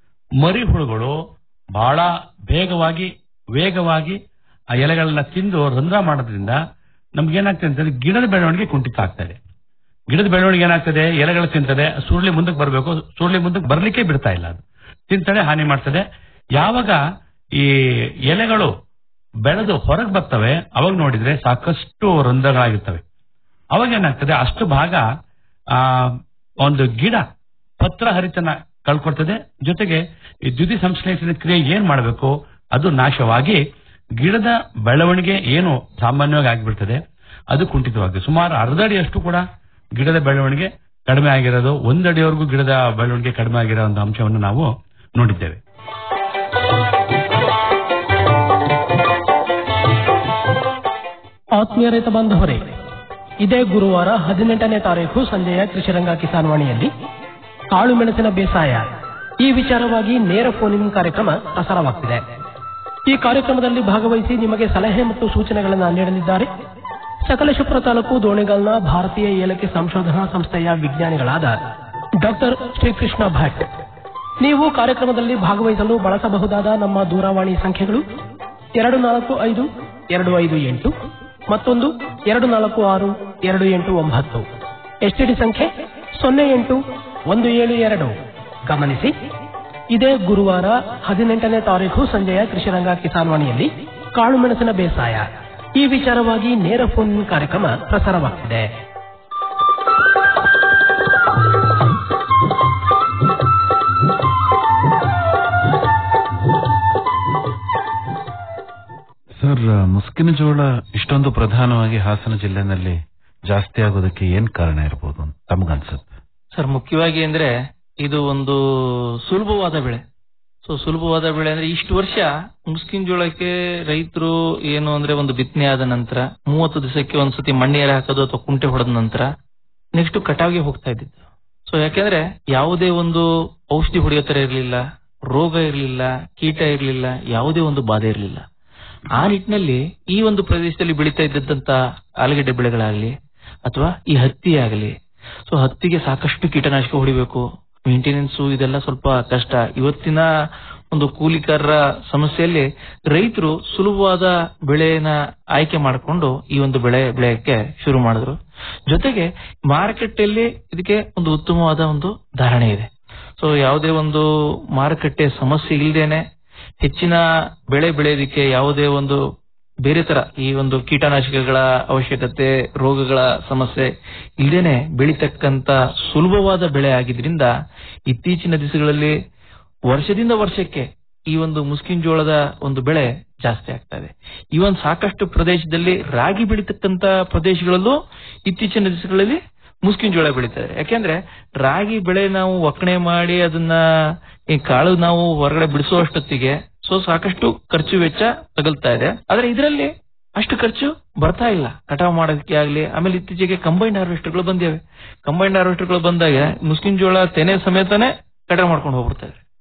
ಮರಿ ಹುಳುಗಳು ಬಹಳ ಬೇಗವಾಗಿ ವೇಗವಾಗಿ ಆ ಎಲೆಗಳನ್ನ ತಿಂದು ರಂಧ್ರ ಮಾಡೋದ್ರಿಂದ ನಮ್ಗೇನಾಗ್ತದೆ ಅಂತಂದ್ರೆ ಗಿಡದ ಬೆಳವಣಿಗೆ ಕುಂಠಿತ ಆಗ್ತಾ ಇದೆ ಗಿಡದ ಬೆಳವಣಿಗೆ ಏನಾಗ್ತದೆ ಎಲೆಗಳು ತಿಂತದೆ ಸುರುಳಿ ಮುಂದಕ್ಕೆ ಬರಬೇಕು ಸುರುಳಿ ಮುಂದಕ್ಕೆ ಬರ್ಲಿಕ್ಕೆ ಬಿಡ್ತಾ ಇಲ್ಲ ಅದು ತಿಂತದೆ ಹಾನಿ ಮಾಡ್ತದೆ ಯಾವಾಗ ಈ ಎಲೆಗಳು ಬೆಳೆದು ಹೊರಗೆ ಬರ್ತವೆ ಅವಾಗ ನೋಡಿದ್ರೆ ಸಾಕಷ್ಟು ರಂಧ್ರಗಳಾಗಿರ್ತವೆ ಅವಾಗ ಏನಾಗ್ತದೆ ಅಷ್ಟು ಭಾಗ ಆ ಒಂದು ಗಿಡ ಪತ್ರ ಹರಿತನ ಕಳ್ಕೊಳ್ತದೆ ಜೊತೆಗೆ ಈ ದ್ಯುತಿ ಸಂಶ್ಲೇಷಣೆ ಕ್ರಿಯೆ ಏನ್ ಮಾಡಬೇಕು ಅದು ನಾಶವಾಗಿ ಗಿಡದ ಬೆಳವಣಿಗೆ ಏನು ಸಾಮಾನ್ಯವಾಗಿ ಆಗಿಬಿಡ್ತದೆ ಅದು ಕುಂಠಿತವಾಗಿದೆ ಸುಮಾರು ಅರ್ಧ ಅಡಿಯಷ್ಟು ಕೂಡ ಗಿಡದ ಬೆಳವಣಿಗೆ ಕಡಿಮೆ ಆಗಿರೋದು ಒಂದಡಿಯವರೆಗೂ ಗಿಡದ ಬೆಳವಣಿಗೆ ಕಡಿಮೆ ಆಗಿರೋ ಒಂದು ಅಂಶವನ್ನು ನಾವು ನೋಡಿದ್ದೇವೆ ಆತ್ಮೀಯ ರೈತ ಬಾಂಧವರೇ ಇದೇ ಗುರುವಾರ ಹದಿನೆಂಟನೇ ತಾರೀಕು ಸಂಜೆಯ ಕೃಷಿರಂಗ ಕಿಸಾನ್ವಾಣಿಯಲ್ಲಿ ಕಾಳು ಮೆಣಸಿನ ಬೇಸಾಯ ಈ ವಿಚಾರವಾಗಿ ನೇರ ಫೋನ್ ಕಾರ್ಯಕ್ರಮ ಪ್ರಸಾರವಾಗ್ತಿದೆ ಈ ಕಾರ್ಯಕ್ರಮದಲ್ಲಿ ಭಾಗವಹಿಸಿ ನಿಮಗೆ ಸಲಹೆ ಮತ್ತು ಸೂಚನೆಗಳನ್ನು ನೀಡಲಿದ್ದಾರೆ ಸಕಲೇಶಪುರ ತಾಲೂಕು ದೋಣಿಗಲ್ನ ಭಾರತೀಯ ಏಲಕ್ಕಿ ಸಂಶೋಧನಾ ಸಂಸ್ಥೆಯ ವಿಜ್ಞಾನಿಗಳಾದ ಡಾಕ್ಟರ್ ಶ್ರೀಕೃಷ್ಣ ಭಟ್ ನೀವು ಕಾರ್ಯಕ್ರಮದಲ್ಲಿ ಭಾಗವಹಿಸಲು ಬಳಸಬಹುದಾದ ನಮ್ಮ ದೂರವಾಣಿ ಸಂಖ್ಯೆಗಳು ಎರಡು ನಾಲ್ಕು ಐದು ಎರಡು ಐದು ಎಂಟು ಮತ್ತೊಂದು ಎರಡು ನಾಲ್ಕು ಆರು ಎರಡು ಎಂಟು ಒಂಬತ್ತು ಎಸ್ಟಿಡಿ ಸಂಖ್ಯೆ ಸೊನ್ನೆ ಎಂಟು ಒಂದು ಏಳು ಎರಡು ಗಮನಿಸಿ ಇದೇ ಗುರುವಾರ ಹದಿನೆಂಟನೇ ತಾರೀಕು ಸಂಜೆಯ ಕೃಷಿರಂಗ ಕಿಸಾನ್ವಾಣಿಯಲ್ಲಿ ಕಾಳುಮೆಣಸಿನ ಬೇಸಾಯ ಈ ವಿಚಾರವಾಗಿ ನೇರ ಫೋನ್ ಕಾರ್ಯಕ್ರಮ ಪ್ರಸಾರವಾಗ್ತಿದೆ ಸರ್ ಮುಸ್ಕಿನ ಜೋಳ ಇಷ್ಟೊಂದು ಪ್ರಧಾನವಾಗಿ ಹಾಸನ ಜಿಲ್ಲೆನಲ್ಲಿ ಜಾಸ್ತಿ ಆಗೋದಕ್ಕೆ ಏನ್ ಕಾರಣ ಇರಬಹುದು ಅಂತ ತಮಗನ್ಸುತ್ತೆ ಸರ್ ಮುಖ್ಯವಾಗಿ ಅಂದ್ರೆ ಇದು ಒಂದು ಸುಲಭವಾದ ಬೆಳೆ ಸೊ ಸುಲಭವಾದ ಬೆಳೆ ಅಂದ್ರೆ ಇಷ್ಟು ವರ್ಷ ಮುಸ್ಕಿನ ಜೋಳಕ್ಕೆ ರೈತರು ಏನು ಅಂದ್ರೆ ಒಂದು ಬಿತ್ತನೆ ಆದ ನಂತರ ಮೂವತ್ತು ದಿವಸಕ್ಕೆ ಒಂದ್ಸತಿ ಮಣ್ಣೇರ ಹಾಕೋದು ಅಥವಾ ಕುಂಟೆ ಹೊಡೆದ ನಂತರ ನೆಕ್ಸ್ಟ್ ಕಟಾವ್ಗೆ ಹೋಗ್ತಾ ಇದ್ದಿದ್ದು ಸೊ ಯಾಕೆಂದ್ರೆ ಯಾವುದೇ ಒಂದು ಔಷಧಿ ಹೊಡೆಯೋ ತರ ಇರಲಿಲ್ಲ ರೋಗ ಇರಲಿಲ್ಲ ಕೀಟ ಇರಲಿಲ್ಲ ಯಾವುದೇ ಒಂದು ಬಾಧೆ ಇರಲಿಲ್ಲ ಆ ನಿಟ್ಟಿನಲ್ಲಿ ಈ ಒಂದು ಪ್ರದೇಶದಲ್ಲಿ ಬೆಳೀತಾ ಇದ್ದಂತ ಆಲೂಗಡ್ಡೆ ಬೆಳೆಗಳಾಗ್ಲಿ ಅಥವಾ ಈ ಹತ್ತಿ ಆಗಲಿ ಸೊ ಹತ್ತಿಗೆ ಸಾಕಷ್ಟು ಕೀಟನಾಶಕ ಹೊಡಿಬೇಕು ಮೇಂಟೆನೆನ್ಸ್ ಇದೆಲ್ಲ ಸ್ವಲ್ಪ ಕಷ್ಟ ಇವತ್ತಿನ ಒಂದು ಕೂಲಿಕಾರರ ಸಮಸ್ಯೆಯಲ್ಲಿ ರೈತರು ಸುಲಭವಾದ ಬೆಳೆನ ಆಯ್ಕೆ ಮಾಡಿಕೊಂಡು ಈ ಒಂದು ಬೆಳೆ ಬೆಳೆಯಕ್ಕೆ ಶುರು ಮಾಡಿದ್ರು ಜೊತೆಗೆ ಮಾರುಕಟ್ಟೆಯಲ್ಲಿ ಇದಕ್ಕೆ ಒಂದು ಉತ್ತಮವಾದ ಒಂದು ಧಾರಣೆ ಇದೆ ಸೊ ಯಾವುದೇ ಒಂದು ಮಾರುಕಟ್ಟೆ ಸಮಸ್ಯೆ ಇಲ್ಲದೇನೆ ಹೆಚ್ಚಿನ ಬೆಳೆ ಬೆಳೆಯೋದಕ್ಕೆ ಯಾವುದೇ ಒಂದು ಬೇರೆ ತರ ಈ ಒಂದು ಕೀಟನಾಶಕಗಳ ಅವಶ್ಯಕತೆ ರೋಗಗಳ ಸಮಸ್ಯೆ ಇಲ್ದೇನೆ ಬೆಳಿತಕ್ಕಂತ ಸುಲಭವಾದ ಬೆಳೆ ಆಗಿದ್ರಿಂದ ಇತ್ತೀಚಿನ ದಿವಸಗಳಲ್ಲಿ ವರ್ಷದಿಂದ ವರ್ಷಕ್ಕೆ ಈ ಒಂದು ಮುಸ್ಕಿನ್ ಜೋಳದ ಒಂದು ಬೆಳೆ ಜಾಸ್ತಿ ಆಗ್ತಾ ಇದೆ ಈ ಒಂದು ಸಾಕಷ್ಟು ಪ್ರದೇಶದಲ್ಲಿ ರಾಗಿ ಬೆಳೀತಕ್ಕಂತ ಪ್ರದೇಶಗಳಲ್ಲೂ ಇತ್ತೀಚಿನ ದಿವಸಗಳಲ್ಲಿ ಮುಸ್ಕಿನ್ ಜೋಳ ಬೆಳೀತಾರೆ ಯಾಕೆಂದ್ರೆ ರಾಗಿ ಬೆಳೆ ನಾವು ಒಕ್ಕಣೆ ಮಾಡಿ ಅದನ್ನ ಈ ಕಾಳು ನಾವು ಹೊರಗಡೆ ಬಿಡಿಸುವಷ್ಟೊತ್ತಿಗೆ ಸೊ ಸಾಕಷ್ಟು ಖರ್ಚು ವೆಚ್ಚ ತಗಲ್ತಾ ಇದೆ ಆದ್ರೆ ಇದರಲ್ಲಿ ಅಷ್ಟು ಖರ್ಚು ಬರ್ತಾ ಇಲ್ಲ ಕಟಾವ್ ಮಾಡೋದಕ್ಕೆ ಆಗ್ಲಿ ಆಮೇಲೆ ಇತ್ತೀಚೆಗೆ ಕಂಬೈಂಡ್ ಹಾರ್ವೆಸ್ಟರ್ಗಳು ಬಂದಿವೆ ಕಂಬೈಂಡ್ ಹಾರ್ವೆಸ್ಟರ್ಗಳು ಬಂದಾಗ ಮುಸ್ಕಿನ್ ಜೋಳ ತೆನೆ ಸಮೇತನೇ ಕಟಾವ್ ಮಾಡ್ಕೊಂಡು ಹೋಗ್ಬಿಡ್ತಾರೆ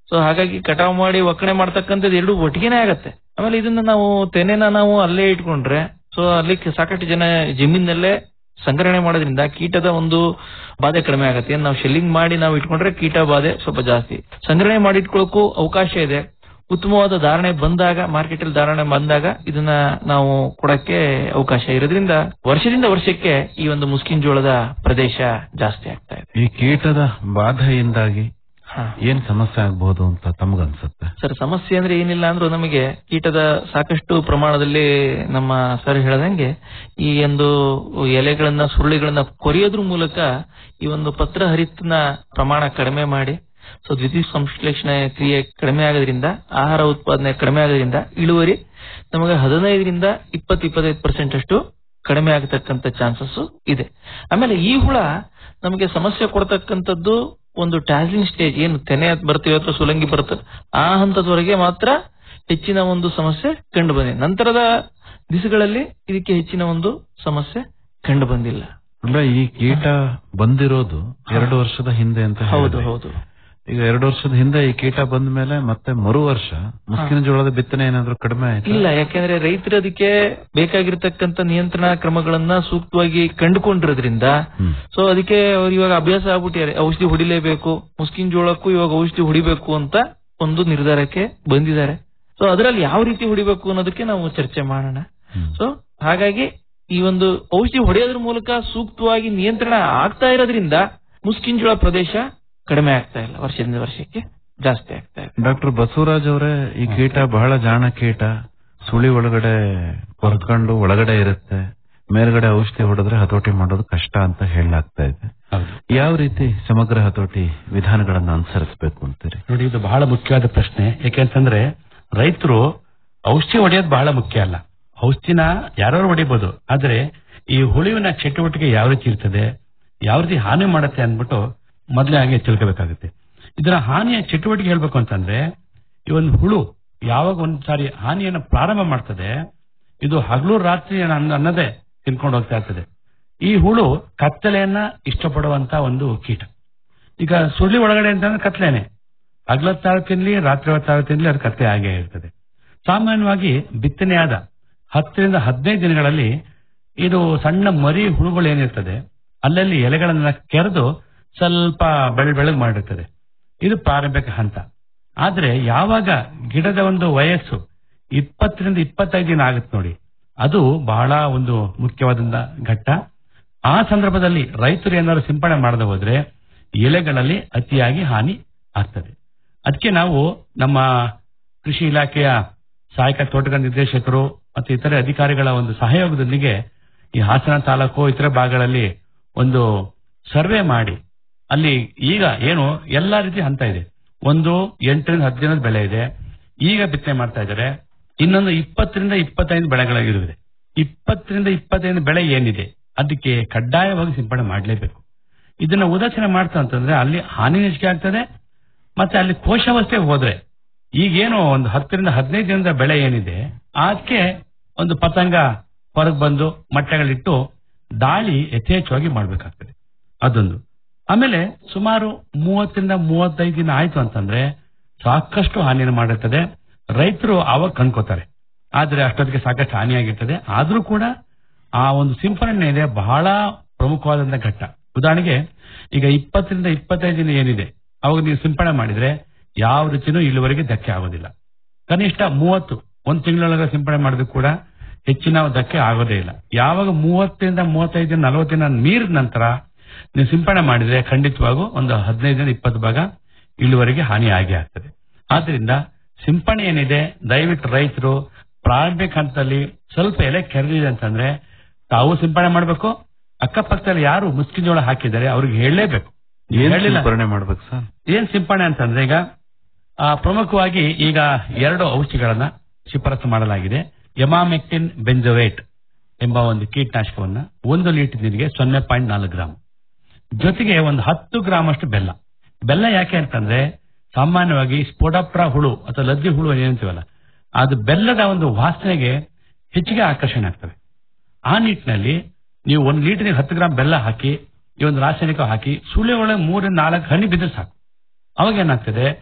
ಸೊ ಹಾಗಾಗಿ ಕಟಾವ್ ಮಾಡಿ ಒಕ್ಕಣೆ ಮಾಡ್ತಕ್ಕಂಥದ್ದು ಎರಡು ಒಟ್ಟಿಗೆನೇ ಆಗತ್ತೆ ಆಮೇಲೆ ಇದನ್ನ ನಾವು ತೆನೆನ ನಾವು ಅಲ್ಲೇ ಇಟ್ಕೊಂಡ್ರೆ ಸೊ ಅಲ್ಲಿ ಸಾಕಷ್ಟು ಜನ ಜಮೀನಲ್ಲೇ ಸಂಗ್ರಹಣೆ ಮಾಡೋದ್ರಿಂದ ಕೀಟದ ಒಂದು ಬಾಧೆ ಕಡಿಮೆ ಆಗತ್ತೆ ಏನ್ ನಾವು ಶೆಲ್ಲಿಂಗ್ ಮಾಡಿ ನಾವು ಇಟ್ಕೊಂಡ್ರೆ ಕೀಟ ಬಾಧೆ ಸ್ವಲ್ಪ ಜಾಸ್ತಿ ಸಂಗ್ರಹಣೆ ಮಾಡಿ ಇಟ್ಕೊಳ್ಳೋಕ್ಕೂ ಅವಕಾಶ ಇದೆ ಉತ್ತಮವಾದ ಧಾರಣೆ ಬಂದಾಗ ಮಾರ್ಕೆಟ್ ಅಲ್ಲಿ ಧಾರಣೆ ಬಂದಾಗ ಇದನ್ನ ನಾವು ಕೊಡಕ್ಕೆ ಅವಕಾಶ ಇರೋದ್ರಿಂದ ವರ್ಷದಿಂದ ವರ್ಷಕ್ಕೆ ಈ ಒಂದು ಮುಸ್ಕಿನ್ ಜೋಳದ ಪ್ರದೇಶ ಜಾಸ್ತಿ ಆಗ್ತಾ ಇದೆ ಈ ಕೀಟದ ಬಾಧೆಯಿಂದಾಗಿ ಏನ್ ಸಮಸ್ಯೆ ಆಗ್ಬಹುದು ಅಂತ ತಮಗನ್ಸುತ್ತೆ ಸರ್ ಸಮಸ್ಯೆ ಅಂದ್ರೆ ಏನಿಲ್ಲ ಅಂದ್ರೂ ನಮಗೆ ಕೀಟದ ಸಾಕಷ್ಟು ಪ್ರಮಾಣದಲ್ಲಿ ನಮ್ಮ ಸರ್ ಹೇಳದಂಗೆ ಈ ಒಂದು ಎಲೆಗಳನ್ನ ಸುರುಳಿಗಳನ್ನ ಕೊರೆಯೋದ್ರ ಮೂಲಕ ಈ ಒಂದು ಪತ್ರ ಹರಿತನ ಪ್ರಮಾಣ ಕಡಿಮೆ ಮಾಡಿ ಸೊ ದ್ವಿತೀಯ ಸಂಶ್ಲೇಷಣೆ ಕ್ರಿಯೆ ಕಡಿಮೆ ಆಗೋದ್ರಿಂದ ಆಹಾರ ಉತ್ಪಾದನೆ ಕಡಿಮೆ ಆಗೋದ್ರಿಂದ ಇಳುವರಿ ನಮಗೆ ಹದಿನೈದರಿಂದ ಇಪ್ಪತ್ತು ಇಪ್ಪತ್ತೈದು ಪರ್ಸೆಂಟ್ ಅಷ್ಟು ಕಡಿಮೆ ಆಗತಕ್ಕಂತ ಚಾನ್ಸಸ್ ಇದೆ ಆಮೇಲೆ ಈ ಹುಳ ನಮಗೆ ಸಮಸ್ಯೆ ಕೊಡ್ತಕ್ಕಂಥದ್ದು ಒಂದು ಟ್ಯಾಸ್ಲಿಂಗ್ ಸ್ಟೇಜ್ ಏನು ತೆನೆ ಬರ್ತೀವಿ ಅಥವಾ ಸುಲಂಗಿ ಬರುತ್ತೆ ಆ ಹಂತದವರೆಗೆ ಮಾತ್ರ ಹೆಚ್ಚಿನ ಒಂದು ಸಮಸ್ಯೆ ಕಂಡು ಬಂದಿದೆ ನಂತರದ ದಿವಸಗಳಲ್ಲಿ ಇದಕ್ಕೆ ಹೆಚ್ಚಿನ ಒಂದು ಸಮಸ್ಯೆ ಕಂಡು ಬಂದಿಲ್ಲ ಅಂದ್ರೆ ಈ ಕೀಟ ಬಂದಿರೋದು ಎರಡು ವರ್ಷದ ಹಿಂದೆ ಅಂತ ಹೌದು ಹೇಳಿದ್ರಿ. ಹೌದು ಈಗ ಎರಡು ವರ್ಷದ ಹಿಂದೆ ಈ ಕೀಟ ಬಂದ ಮೇಲೆ ಮತ್ತೆ ಮರು ವರ್ಷ ಮುಸ್ಕಿನ ಜೋಳದ ಬಿತ್ತನೆ ಏನಾದ್ರು ಕಡಿಮೆ ಆಯ್ತು ಇಲ್ಲ ಯಾಕೆಂದ್ರೆ ರೈತರು ಅದಕ್ಕೆ ಬೇಕಾಗಿರ್ತಕ್ಕಂಥ ನಿಯಂತ್ರಣ ಕ್ರಮಗಳನ್ನ ಸೂಕ್ತವಾಗಿ ಕಂಡುಕೊಂಡಿರೋದ್ರಿಂದ ಸೊ ಅದಕ್ಕೆ ಅವ್ರು ಇವಾಗ ಅಭ್ಯಾಸ ಆಗ್ಬಿಟ್ಟಿದ್ದಾರೆ ಔಷಧಿ ಹೊಡಿಲೇಬೇಕು ಮುಸ್ಕಿನ್ ಜೋಳಕ್ಕೂ ಇವಾಗ ಔಷಧಿ ಹೊಡಿಬೇಕು ಅಂತ ಒಂದು ನಿರ್ಧಾರಕ್ಕೆ ಬಂದಿದ್ದಾರೆ ಸೊ ಅದರಲ್ಲಿ ಯಾವ ರೀತಿ ಹೊಡಿಬೇಕು ಅನ್ನೋದಕ್ಕೆ ನಾವು ಚರ್ಚೆ ಮಾಡೋಣ ಸೊ ಹಾಗಾಗಿ ಈ ಒಂದು ಔಷಧಿ ಹೊಡೆಯೋದ್ರ ಮೂಲಕ ಸೂಕ್ತವಾಗಿ ನಿಯಂತ್ರಣ ಆಗ್ತಾ ಇರೋದ್ರಿಂದ ಮುಸ್ಕಿನ್ ಜೋಳ ಪ್ರದೇಶ ಕಡಿಮೆ ಆಗ್ತಾ ಇಲ್ಲ ವರ್ಷದಿಂದ ವರ್ಷಕ್ಕೆ ಜಾಸ್ತಿ ಆಗ್ತಾ ಇದೆ ಡಾಕ್ಟರ್ ಬಸವರಾಜ್ ಅವರೇ ಈ ಕೀಟ ಬಹಳ ಜಾಣ ಕೀಟ ಸುಳಿ ಒಳಗಡೆ ಕೊರ್ಕೊಂಡು ಒಳಗಡೆ ಇರುತ್ತೆ ಮೇಲ್ಗಡೆ ಔಷಧಿ ಹೊಡೆದ್ರೆ ಹತೋಟಿ ಮಾಡೋದು ಕಷ್ಟ ಅಂತ ಹೇಳಲಾಗ್ತಾ ಇದೆ ಯಾವ ರೀತಿ ಸಮಗ್ರ ಹತೋಟಿ ವಿಧಾನಗಳನ್ನ ಅನುಸರಿಸಬೇಕು ಅಂತೀರಿ ನೋಡಿ ಇದು ಬಹಳ ಮುಖ್ಯವಾದ ಪ್ರಶ್ನೆ ಯಾಕೆಂತಂದ್ರೆ ರೈತರು ಔಷಧಿ ಹೊಡೆಯೋದು ಬಹಳ ಮುಖ್ಯ ಅಲ್ಲ ಔಷಧಿನ ಯಾರು ಹೊಡಿಬಹುದು ಆದ್ರೆ ಈ ಹುಳುವಿನ ಚಟುವಟಿಕೆ ಯಾವ ರೀತಿ ಇರ್ತದೆ ಯಾವ ರೀತಿ ಹಾನಿ ಮಾಡುತ್ತೆ ಅಂದ್ಬಿಟ್ಟು ಮೊದಲೇ ಹಾಗೆ ತಿಳ್ಕೋಬೇಕಾಗುತ್ತೆ ಇದರ ಹಾನಿಯ ಚಟುವಟಿಕೆ ಹೇಳ್ಬೇಕು ಅಂತಂದ್ರೆ ಈ ಒಂದು ಹುಳು ಯಾವಾಗ ಒಂದ್ಸಾರಿ ಹಾನಿಯನ್ನು ಪ್ರಾರಂಭ ಮಾಡ್ತದೆ ಇದು ಹಗಲು ರಾತ್ರಿ ಅನ್ನ- ಅನ್ನದೇ ತಿನ್ಕೊಂಡು ಹೋಗ್ತಾ ಇರ್ತದೆ ಈ ಹುಳು ಕತ್ತಲೆಯನ್ನ ಇಷ್ಟಪಡುವಂತ ಒಂದು ಕೀಟ ಈಗ ಸುಳ್ಳಿ ಒಳಗಡೆ ಅಂತಂದ್ರೆ ಕತ್ಲೇನೆ ಹಗಲತ್ತಾಳು ತಿನ್ಲಿ ರಾತ್ರಿ ಹೊತ್ತಾಳು ತಿನ್ಲಿ ಅದು ಕತ್ತೆ ಆಗೇ ಇರ್ತದೆ ಸಾಮಾನ್ಯವಾಗಿ ಬಿತ್ತನೆಯಾದ ಹತ್ತರಿಂದ ಹದಿನೈದು ದಿನಗಳಲ್ಲಿ ಇದು ಸಣ್ಣ ಮರಿ ಹುಳುಗಳು ಏನಿರ್ತದೆ ಅಲ್ಲಲ್ಲಿ ಎಲೆಗಳನ್ನ ಕೆರೆದು ಸ್ವಲ್ಪ ಬೆಳ್ ಬೆಳಗ್ ಮಾಡಿರ್ತದೆ ಇದು ಪ್ರಾರಂಭಿಕ ಹಂತ ಆದ್ರೆ ಯಾವಾಗ ಗಿಡದ ಒಂದು ವಯಸ್ಸು ಇಪ್ಪತ್ತರಿಂದ ಇಪ್ಪತ್ತೈದು ದಿನ ಆಗುತ್ತೆ ನೋಡಿ ಅದು ಬಹಳ ಒಂದು ಮುಖ್ಯವಾದಂತ ಘಟ್ಟ ಆ ಸಂದರ್ಭದಲ್ಲಿ ರೈತರು ಏನಾದ್ರು ಸಿಂಪಡಣೆ ಮಾಡದೆ ಹೋದ್ರೆ ಎಲೆಗಳಲ್ಲಿ ಅತಿಯಾಗಿ ಹಾನಿ ಆಗ್ತದೆ ಅದಕ್ಕೆ ನಾವು ನಮ್ಮ ಕೃಷಿ ಇಲಾಖೆಯ ಸಹಾಯಕ ತೋಟಗಾರಿಕಾ ನಿರ್ದೇಶಕರು ಮತ್ತು ಇತರೆ ಅಧಿಕಾರಿಗಳ ಒಂದು ಸಹಯೋಗದೊಂದಿಗೆ ಈ ಹಾಸನ ತಾಲೂಕು ಇತರ ಭಾಗಗಳಲ್ಲಿ ಒಂದು ಸರ್ವೆ ಮಾಡಿ ಅಲ್ಲಿ ಈಗ ಏನು ಎಲ್ಲಾ ರೀತಿ ಹಂತ ಇದೆ ಒಂದು ಎಂಟರಿಂದ ಹತ್ತು ದಿನದ ಬೆಳೆ ಇದೆ ಈಗ ಬಿತ್ತನೆ ಮಾಡ್ತಾ ಇದ್ದಾರೆ ಇನ್ನೊಂದು ಇಪ್ಪತ್ತರಿಂದ ಇಪ್ಪತ್ತೈದು ಬೆಳೆಗಳಿರುತ್ತದೆ ಇಪ್ಪತ್ತರಿಂದ ಇಪ್ಪತ್ತೈದು ಬೆಳೆ ಏನಿದೆ ಅದಕ್ಕೆ ಕಡ್ಡಾಯವಾಗಿ ಸಿಂಪಡಣೆ ಮಾಡಲೇಬೇಕು ಇದನ್ನ ಉದಾಸೀನ ಮಾಡ್ತಾ ಅಂತಂದ್ರೆ ಅಲ್ಲಿ ಹಾನಿ ಹೆಚ್ಚಿಗೆ ಆಗ್ತದೆ ಮತ್ತೆ ಅಲ್ಲಿ ಕೋಶಾವಸ್ಥೆಗೆ ಹೋದ್ರೆ ಈಗೇನು ಒಂದು ಹತ್ತರಿಂದ ಹದಿನೈದು ದಿನದ ಬೆಳೆ ಏನಿದೆ ಅದಕ್ಕೆ ಒಂದು ಪತಂಗ ಹೊರಗೆ ಬಂದು ಮೊಟ್ಟೆಗಳಿಟ್ಟು ದಾಳಿ ಯಥೇಚ್ಛವಾಗಿ ಮಾಡಬೇಕಾಗ್ತದೆ ಅದೊಂದು ಆಮೇಲೆ ಸುಮಾರು ಮೂವತ್ತರಿಂದ ಮೂವತ್ತೈದು ದಿನ ಆಯ್ತು ಅಂತಂದ್ರೆ ಸಾಕಷ್ಟು ಹಾನಿಯನ್ನು ಮಾಡಿರ್ತದೆ ರೈತರು ಆವಾಗ ಕಣ್ಕೋತಾರೆ ಆದ್ರೆ ಅಷ್ಟೊತ್ತಿಗೆ ಸಾಕಷ್ಟು ಹಾನಿಯಾಗಿರ್ತದೆ ಆದ್ರೂ ಕೂಡ ಆ ಒಂದು ಸಿಂಪರಣೆ ಇದೆ ಬಹಳ ಪ್ರಮುಖವಾದಂತ ಘಟ್ಟ ಉದಾಹರಣೆಗೆ ಈಗ ಇಪ್ಪತ್ತರಿಂದ ಇಪ್ಪತ್ತೈದು ದಿನ ಏನಿದೆ ಅವಾಗ ನೀವು ಸಿಂಪಡಣೆ ಮಾಡಿದ್ರೆ ಯಾವ ರೀತಿನೂ ಇಲ್ಲಿವರೆಗೆ ಧಕ್ಕೆ ಆಗೋದಿಲ್ಲ ಕನಿಷ್ಠ ಮೂವತ್ತು ಒಂದು ತಿಂಗಳೊಳಗೆ ಸಿಂಪಡಣೆ ಮಾಡಿದ್ರು ಕೂಡ ಹೆಚ್ಚಿನ ಧಕ್ಕೆ ಆಗೋದೇ ಇಲ್ಲ ಯಾವಾಗ ಮೂವತ್ತರಿಂದ ಮೂವತ್ತೈದು ದಿನ ನಲವತ್ತು ದಿನ ಮೀರಿದ ನಂತರ ನೀವು ಸಿಂಪಡಣೆ ಮಾಡಿದ್ರೆ ಖಂಡಿತವಾಗೂ ಒಂದು ಹದಿನೈದರಿಂದ ಇಪ್ಪತ್ತು ಭಾಗ ಇಳುವರೆಗೆ ಹಾನಿ ಆಗೇ ಆಗ್ತದೆ ಆದ್ರಿಂದ ಸಿಂಪಡಣೆ ಏನಿದೆ ದಯವಿಟ್ಟು ರೈತರು ಪ್ರಾರಂಭಿಕ ಹಂತದಲ್ಲಿ ಸ್ವಲ್ಪ ಎಲೆ ಕೆರೆದಿದೆ ಅಂತಂದ್ರೆ ತಾವು ಸಿಂಪಡಣೆ ಮಾಡಬೇಕು ಅಕ್ಕಪಕ್ಕದಲ್ಲಿ ಯಾರು ಮುಸ್ಕಿನ ಜೋಳ ಹಾಕಿದ್ದಾರೆ ಅವ್ರಿಗೆ ಹೇಳಲೇಬೇಕು ಏನ್ ಹೇಳಿಲ್ಲ ಸಿಂಪರಣೆ ಮಾಡ್ಬೇಕು ಸರ್ ಏನ್ ಸಿಂಪಡಣೆ ಅಂತಂದ್ರೆ ಈಗ ಆ, ಪ್ರಮುಖವಾಗಿ ಈಗ ಎರಡು ಔಷಧಿಗಳನ್ನ ಶಿಫಾರಸು ಮಾಡಲಾಗಿದೆ ಎಮಾಮೆಕ್ಟಿನ್ ಬೆಂಜೋವೇಟ್ ಎಂಬ ಒಂದು ಕೀಟನಾಶಕವನ್ನ ಒಂದು ಲೀಟರ್ ನೀರಿಗೆ ಸೊನ್ನೆ ಪಾಯಿಂಟ್ ನಾಲ್ಕು ಗ್ರಾಮ್ ಜೊತೆಗೆ ಒಂದು ಹತ್ತು ಗ್ರಾಮ್ ಅಷ್ಟು ಬೆಲ್ಲ ಬೆಲ್ಲ ಯಾಕೆ ಅಂತಂದ್ರೆ ಸಾಮಾನ್ಯವಾಗಿ ಸ್ಪೋಡಾಪ್ರ ಹುಳು ಅಥವಾ ಲದ್ದಿ ಹುಳು ಏನಂತೀವಲ್ಲ ಅದು ಬೆಲ್ಲದ ಒಂದು ವಾಸನೆಗೆ ಹೆಚ್ಚಿಗೆ ಆಕರ್ಷಣೆ ಆಗ್ತವೆ ಆ ನಿಟ್ಟಿನಲ್ಲಿ ನೀವು ಒಂದು ಲೀಟರ್ಗೆ ಹತ್ತು ಗ್ರಾಮ್ ಬೆಲ್ಲ ಹಾಕಿ ಈ ಒಂದು ರಾಸಾಯನಿಕ ಹಾಕಿ ಸುಳ್ಳೆ ಒಳಗೆ ಮೂರಿಂದ ನಾಲ್ಕು ಹನಿ ಬಿದ್ದರೆ ಸಾಕು ಅವಾಗ ಏನಾಗ್ತದೆ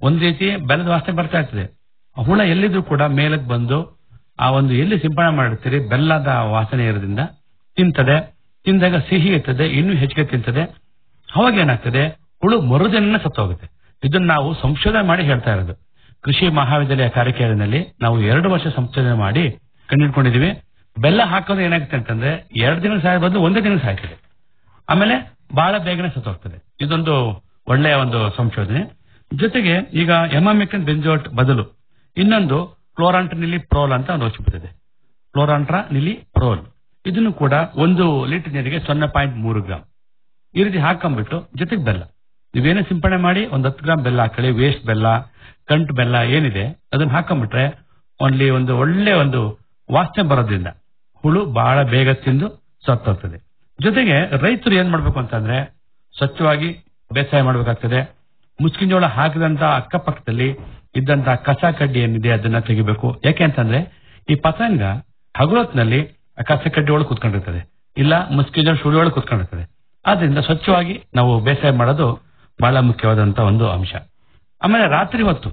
ಒಂದ್ ರೀತಿ ಬೆಲ್ಲದ ವಾಸನೆ ಬರ್ತಾ ಇರ್ತದೆ ಆ ಹುಳ ಎಲ್ಲಿದ್ರು ಕೂಡ ಮೇಲಕ್ಕೆ ಬಂದು ಆ ಒಂದು ಎಲ್ಲಿ ಸಿಂಪಡಣೆ ಮಾಡಿರ್ತೀರಿ ಬೆಲ್ಲದ ವಾಸನೆ ಇರೋದ್ರಿಂದ ತಿಂತದೆ ತಿಂದಾಗ ಸಿಹಿ ಇರ್ತದೆ ಇನ್ನೂ ಹೆಚ್ಚಿಗೆ ತಿಂತದೆ ಅವಾಗ ಏನಾಗ್ತದೆ ಹುಳು ಮರುದಿನ ಸತ್ತೋಗುತ್ತೆ ಇದನ್ನ ನಾವು ಸಂಶೋಧನೆ ಮಾಡಿ ಹೇಳ್ತಾ ಇರೋದು ಕೃಷಿ ಮಹಾವಿದ್ಯಾಲಯ ಕಾರ್ಯಕ್ರಮದಲ್ಲಿ ನಾವು ಎರಡು ವರ್ಷ ಸಂಶೋಧನೆ ಮಾಡಿ ಕಂಡಿಡ್ಕೊಂಡಿದೀವಿ ಬೆಲ್ಲ ಹಾಕೋದು ಏನಾಗುತ್ತೆ ಅಂತಂದ್ರೆ ಎರಡು ದಿನ ಸಾಯ ಬದಲು ಒಂದೇ ದಿನ ಸಾಯ್ತದೆ ಆಮೇಲೆ ಬಹಳ ಬೇಗನೆ ಸತ್ತೋಗ್ತದೆ ಇದೊಂದು ಒಳ್ಳೆಯ ಒಂದು ಸಂಶೋಧನೆ ಜೊತೆಗೆ ಈಗ ಎಮಾಮಿಕನ್ ಬೆಂಜೋಟ್ ಬದಲು ಇನ್ನೊಂದು ಕ್ಲೋರಾಂಟ್ರಿನಿಲಿ ಪ್ರೋಲ್ ಅಂತ ಒಂದು ಔಷಧಿ ಬರ್ತದೆ ಕ್ಲೋರಾಂಟ್ರಾ ನಿಲಿ ಪ್ರೋಲ್ ಇದನ್ನು ಕೂಡ ಒಂದು ಲೀಟರ್ ನೀರಿಗೆ ಸೊನ್ನೆ ಪಾಯಿಂಟ್ ಮೂರು ಗ್ರಾಮ್ ಈ ರೀತಿ ಹಾಕೊಂಡ್ಬಿಟ್ಟು ಜೊತೆಗೆ ಬೆಲ್ಲ ನೀವೇನೇ ಸಿಂಪಡಣೆ ಮಾಡಿ ಒಂದ್ ಹತ್ತು ಗ್ರಾಮ್ ಬೆಲ್ಲ ಹಾಕೊಳ್ಳಿ ವೇಸ್ಟ್ ಬೆಲ್ಲ ಕಂಟು ಬೆಲ್ಲ ಏನಿದೆ ಅದನ್ನ ಹಾಕೊಂಡ್ಬಿಟ್ರೆ ಓನ್ಲಿ ಒಂದು ಒಳ್ಳೆ ಒಂದು ವಾಸನೆ ಬರೋದ್ರಿಂದ ಹುಳು ಬಹಳ ಬೇಗ ತಿಂದು ಸತ್ತೋಗ್ತದೆ ಜೊತೆಗೆ ರೈತರು ಏನ್ ಮಾಡ್ಬೇಕು ಅಂತಂದ್ರೆ ಸ್ವಚ್ಛವಾಗಿ ಬೇಸಾಯ ಮಾಡ್ಬೇಕಾಗ್ತದೆ ಮುಸ್ಕಿನ ಜೋಳ ಹಾಕಿದಂತ ಅಕ್ಕಪಕ್ಕದಲ್ಲಿ ಇದ್ದಂತ ಕಸ ಕಡ್ಡಿ ಏನಿದೆ ಅದನ್ನ ತೆಗಿಬೇಕು ಯಾಕೆ ಅಂತಂದ್ರೆ ಈ ಪತಂಗ ಹಗಲೊತ್ನಲ್ಲಿ ಆ ಕಸ ಕಡ್ಡಿ ಒಳಗೆ ಕುತ್ಕೊಂಡಿರ್ತದೆ ಇಲ್ಲ ಮುಸ್ಕಿನ ಜೋಳ ಸುಳಿ ಒಳಗೆ ಕುತ್ಕೊಂಡಿರ್ತದೆ ಆದ್ರಿಂದ ಸ್ವಚ್ಛವಾಗಿ ನಾವು ಬೇಸಾಯ ಮಾಡೋದು ಬಹಳ ಮುಖ್ಯವಾದಂತ ಒಂದು ಅಂಶ ಆಮೇಲೆ ರಾತ್ರಿ ಹೊತ್ತು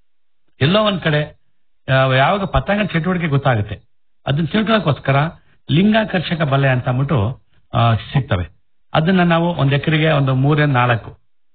ಎಲ್ಲೋ ಒಂದ್ ಕಡೆ ಆ, ಯಾವಾಗ ಪತಂಗ ಚಟುವಟಿಕೆ ಗೊತ್ತಾಗುತ್ತೆ ಅದನ್ನ ತಿಳ್ಕೊಳ್ಳೋಕೋಸ್ಕರ ಲಿಂಗಾಕರ್ಷಕ ಬಲೆ ಅಂತ ಅಂದ್ಬಿಟ್ಟು ಆ, ಸಿಗ್ತವೆ ಅದನ್ನ ನಾವು ಒಂದ್ ಎಕರೆಗೆ ಒಂದು ಮೂರಿಂದ ನಾಲ್ಕು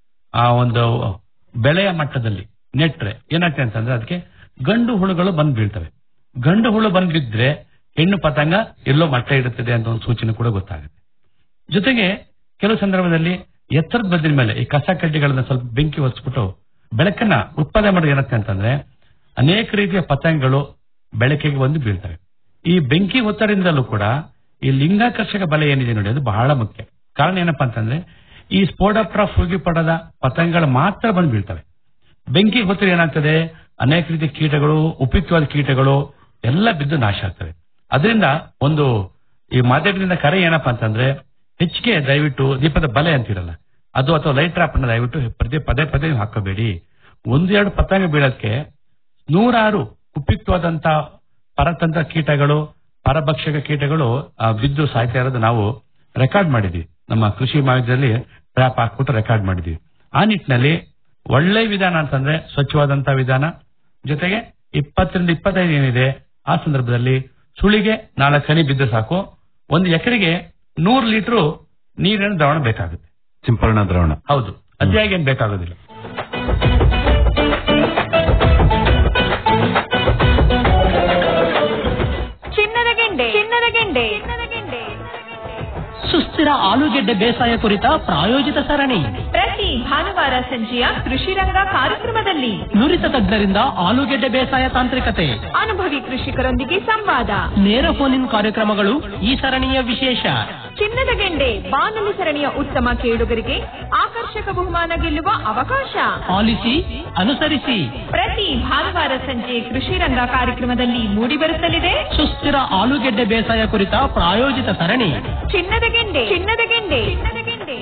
ಆ ಒಂದು ಬೆಳೆಯ ಮಟ್ಟದಲ್ಲಿ ನೆಟ್ರೆ ಏನಾಗ್ತದೆ ಅಂತಂದ್ರೆ ಅದಕ್ಕೆ ಗಂಡು ಹುಳುಗಳು ಬಂದ್ ಬೀಳ್ತವೆ ಗಂಡು ಹುಳು ಬಂದ್ ಬಿದ್ರೆ ಹೆಣ್ಣು ಪತಂಗ ಎಲ್ಲೋ ಮಟ್ಟ ಇಡುತ್ತದೆ ಅಂತ ಒಂದು ಸೂಚನೆ ಕೂಡ ಗೊತ್ತಾಗುತ್ತೆ ಜೊತೆಗೆ ಕೆಲವು ಸಂದರ್ಭದಲ್ಲಿ ಎತ್ತರದ ಬದ್ದಿನ ಮೇಲೆ ಈ ಕಸ ಕಡ್ಡಿಗಳನ್ನ ಸ್ವಲ್ಪ ಬೆಂಕಿ ಹೊಚ್ಬಿಟ್ಟು ಬೆಳಕನ್ನ ಉತ್ಪಾದನೆ ಮಾಡೋದು ಏನತ್ತೆ ಅಂತಂದ್ರೆ ಅನೇಕ ರೀತಿಯ ಪತಂಗಗಳು ಬೆಳಕಿಗೆ ಬಂದು ಬೀಳ್ತವೆ ಈ ಬೆಂಕಿ ಒತ್ತಡದಿಂದಲೂ ಕೂಡ ಈ ಲಿಂಗಾಕರ್ಷಕ ಬಲ ಏನಿದೆ ನೋಡಿ ಅದು ಬಹಳ ಮುಖ್ಯ ಕಾರಣ ಏನಪ್ಪಾ ಅಂತಂದ್ರೆ ಈ ಸ್ಪೋಡಪ್ಟ್ರಾ ಪಡದ ಪತಂಗಗಳು ಮಾತ್ರ ಬಂದು ಬೀಳ್ತವೆ ಬೆಂಕಿ ಹೊತ್ತರೆ ಏನಾಗ್ತದೆ ಅನೇಕ ರೀತಿಯ ಕೀಟಗಳು ಉಪಯುಕ್ತವಾದ ಕೀಟಗಳು ಎಲ್ಲ ಬಿದ್ದು ನಾಶ ಆಗ್ತವೆ ಅದರಿಂದ ಒಂದು ಈ ಮಾಧ್ಯಮದಿಂದ ಕರೆ ಏನಪ್ಪಾ ಅಂತಂದ್ರೆ ಹೆಚ್ಚಿಗೆ ದಯವಿಟ್ಟು ದೀಪದ ಬಲೆ ಅಂತಿರಲ್ಲ ಅದು ಅಥವಾ ಲೈಟ್ ಟ್ರಾಪ್ ಅನ್ನ ದಯವಿಟ್ಟು ಪ್ರತಿ ಪದೇ ಪದೇ ನೀವು ಹಾಕೋಬೇಡಿ ಒಂದು ಎರಡು ಪತಂಗ ಬೀಳಕ್ಕೆ ನೂರಾರು ಉಪಯುಕ್ತವಾದಂತ ಪರತಂತ್ರ ಕೀಟಗಳು ಪರಭಕ್ಷಕ ಕೀಟಗಳು ಆ, ಬಿದ್ದು ಸಾಯ್ತಾ ಇರೋದು ನಾವು ರೆಕಾರ್ಡ್ ಮಾಡಿದ್ವಿ ನಮ್ಮ ಕೃಷಿ ಮಹಾವಿದ್ಯಾಲಯದಲ್ಲಿ ಟ್ರ್ಯಾಪ್ ಹಾಕ್ಬಿಟ್ಟು ರೆಕಾರ್ಡ್ ಮಾಡಿದ್ವಿ ಆ ನಿಟ್ಟಿನಲ್ಲಿ ಒಳ್ಳೆ ವಿಧಾನ ಅಂತಂದ್ರೆ ಸ್ವಚ್ಛವಾದಂತ ವಿಧಾನ ಜೊತೆಗೆ ಇಪ್ಪತ್ತರಿಂದ ಇಪ್ಪತ್ತೈದು ಏನಿದೆ ಆ ಸಂದರ್ಭದಲ್ಲಿ ಸುಳಿಗೆ ನಾಲ್ಕು ಹನಿ ಬಿದ್ದು ಸಾಕು ಒಂದು ಎಕರೆಗೆ ನೂರು ಲೀಟರ್ ನೀರಿನ ದ್ರಾವಣ ಬೇಕಾಗುತ್ತೆ ಸಿಂಪರಣಾ ದ್ರಾವಣ ಹೌದು ಅತಿಯಾಗಿ ಏನ್ ಬೇಕಾಗೋದಿಲ್ಲ ಚಿನ್ನದ ಗೆಂಡೆ ಚಿನ್ನದ ಗೆಂಡೆ ಸುಸ್ಥಿರ ಆಲೂಗೆಡ್ಡೆ ಬೇಸಾಯ ಕುರಿತ ಪ್ರಾಯೋಜಿತ ಸರಣಿ ಪ್ರತಿ ಭಾನುವಾರ ಸಂಜೆಯ ಕೃಷಿ ರಂಗ ಕಾರ್ಯಕ್ರಮದಲ್ಲಿ ನುರಿತ ತಜ್ಞರಿಂದ ಆಲೂಗೆಡ್ಡೆ ಬೇಸಾಯ ತಾಂತ್ರಿಕತೆ ಅನುಭವಿ ಕೃಷಿಕರೊಂದಿಗೆ ಸಂವಾದ ನೇರ ಫೋನ್ ಇನ್ ಕಾರ್ಯಕ್ರಮಗಳು ಈ ಸರಣಿಯ ವಿಶೇಷ ಚಿನ್ನದ ಗೆಂಡೆ ಬಾನುಲಿ ಸರಣಿಯ ಉತ್ತಮ ಕೇಳುಗರಿಗೆ ಆಕರ್ಷಕ ಬಹುಮಾನ ಗೆಲ್ಲುವ ಅವಕಾಶ ಆಲಿಸಿ ಅನುಸರಿಸಿ ಪ್ರತಿ ಭಾನುವಾರ ಸಂಜೆ ಕೃಷಿ ರಂಗ ಕಾರ್ಯಕ್ರಮದಲ್ಲಿ ಮೂಡಿಬರುತ್ತಲಿದೆ ಸುಸ್ಥಿರ ಆಲೂಗೆಡ್ಡೆ ಬೇಸಾಯ ಕುರಿತ ಪ್ರಾಯೋಜಿತ ಸರಣಿ ಚಿನ್ನದ ಗೆಂಡೆ ಚಿನ್ನದ ಗೆಂಡೆ ಚಿನ್ನದ ಗೆಂಡೆ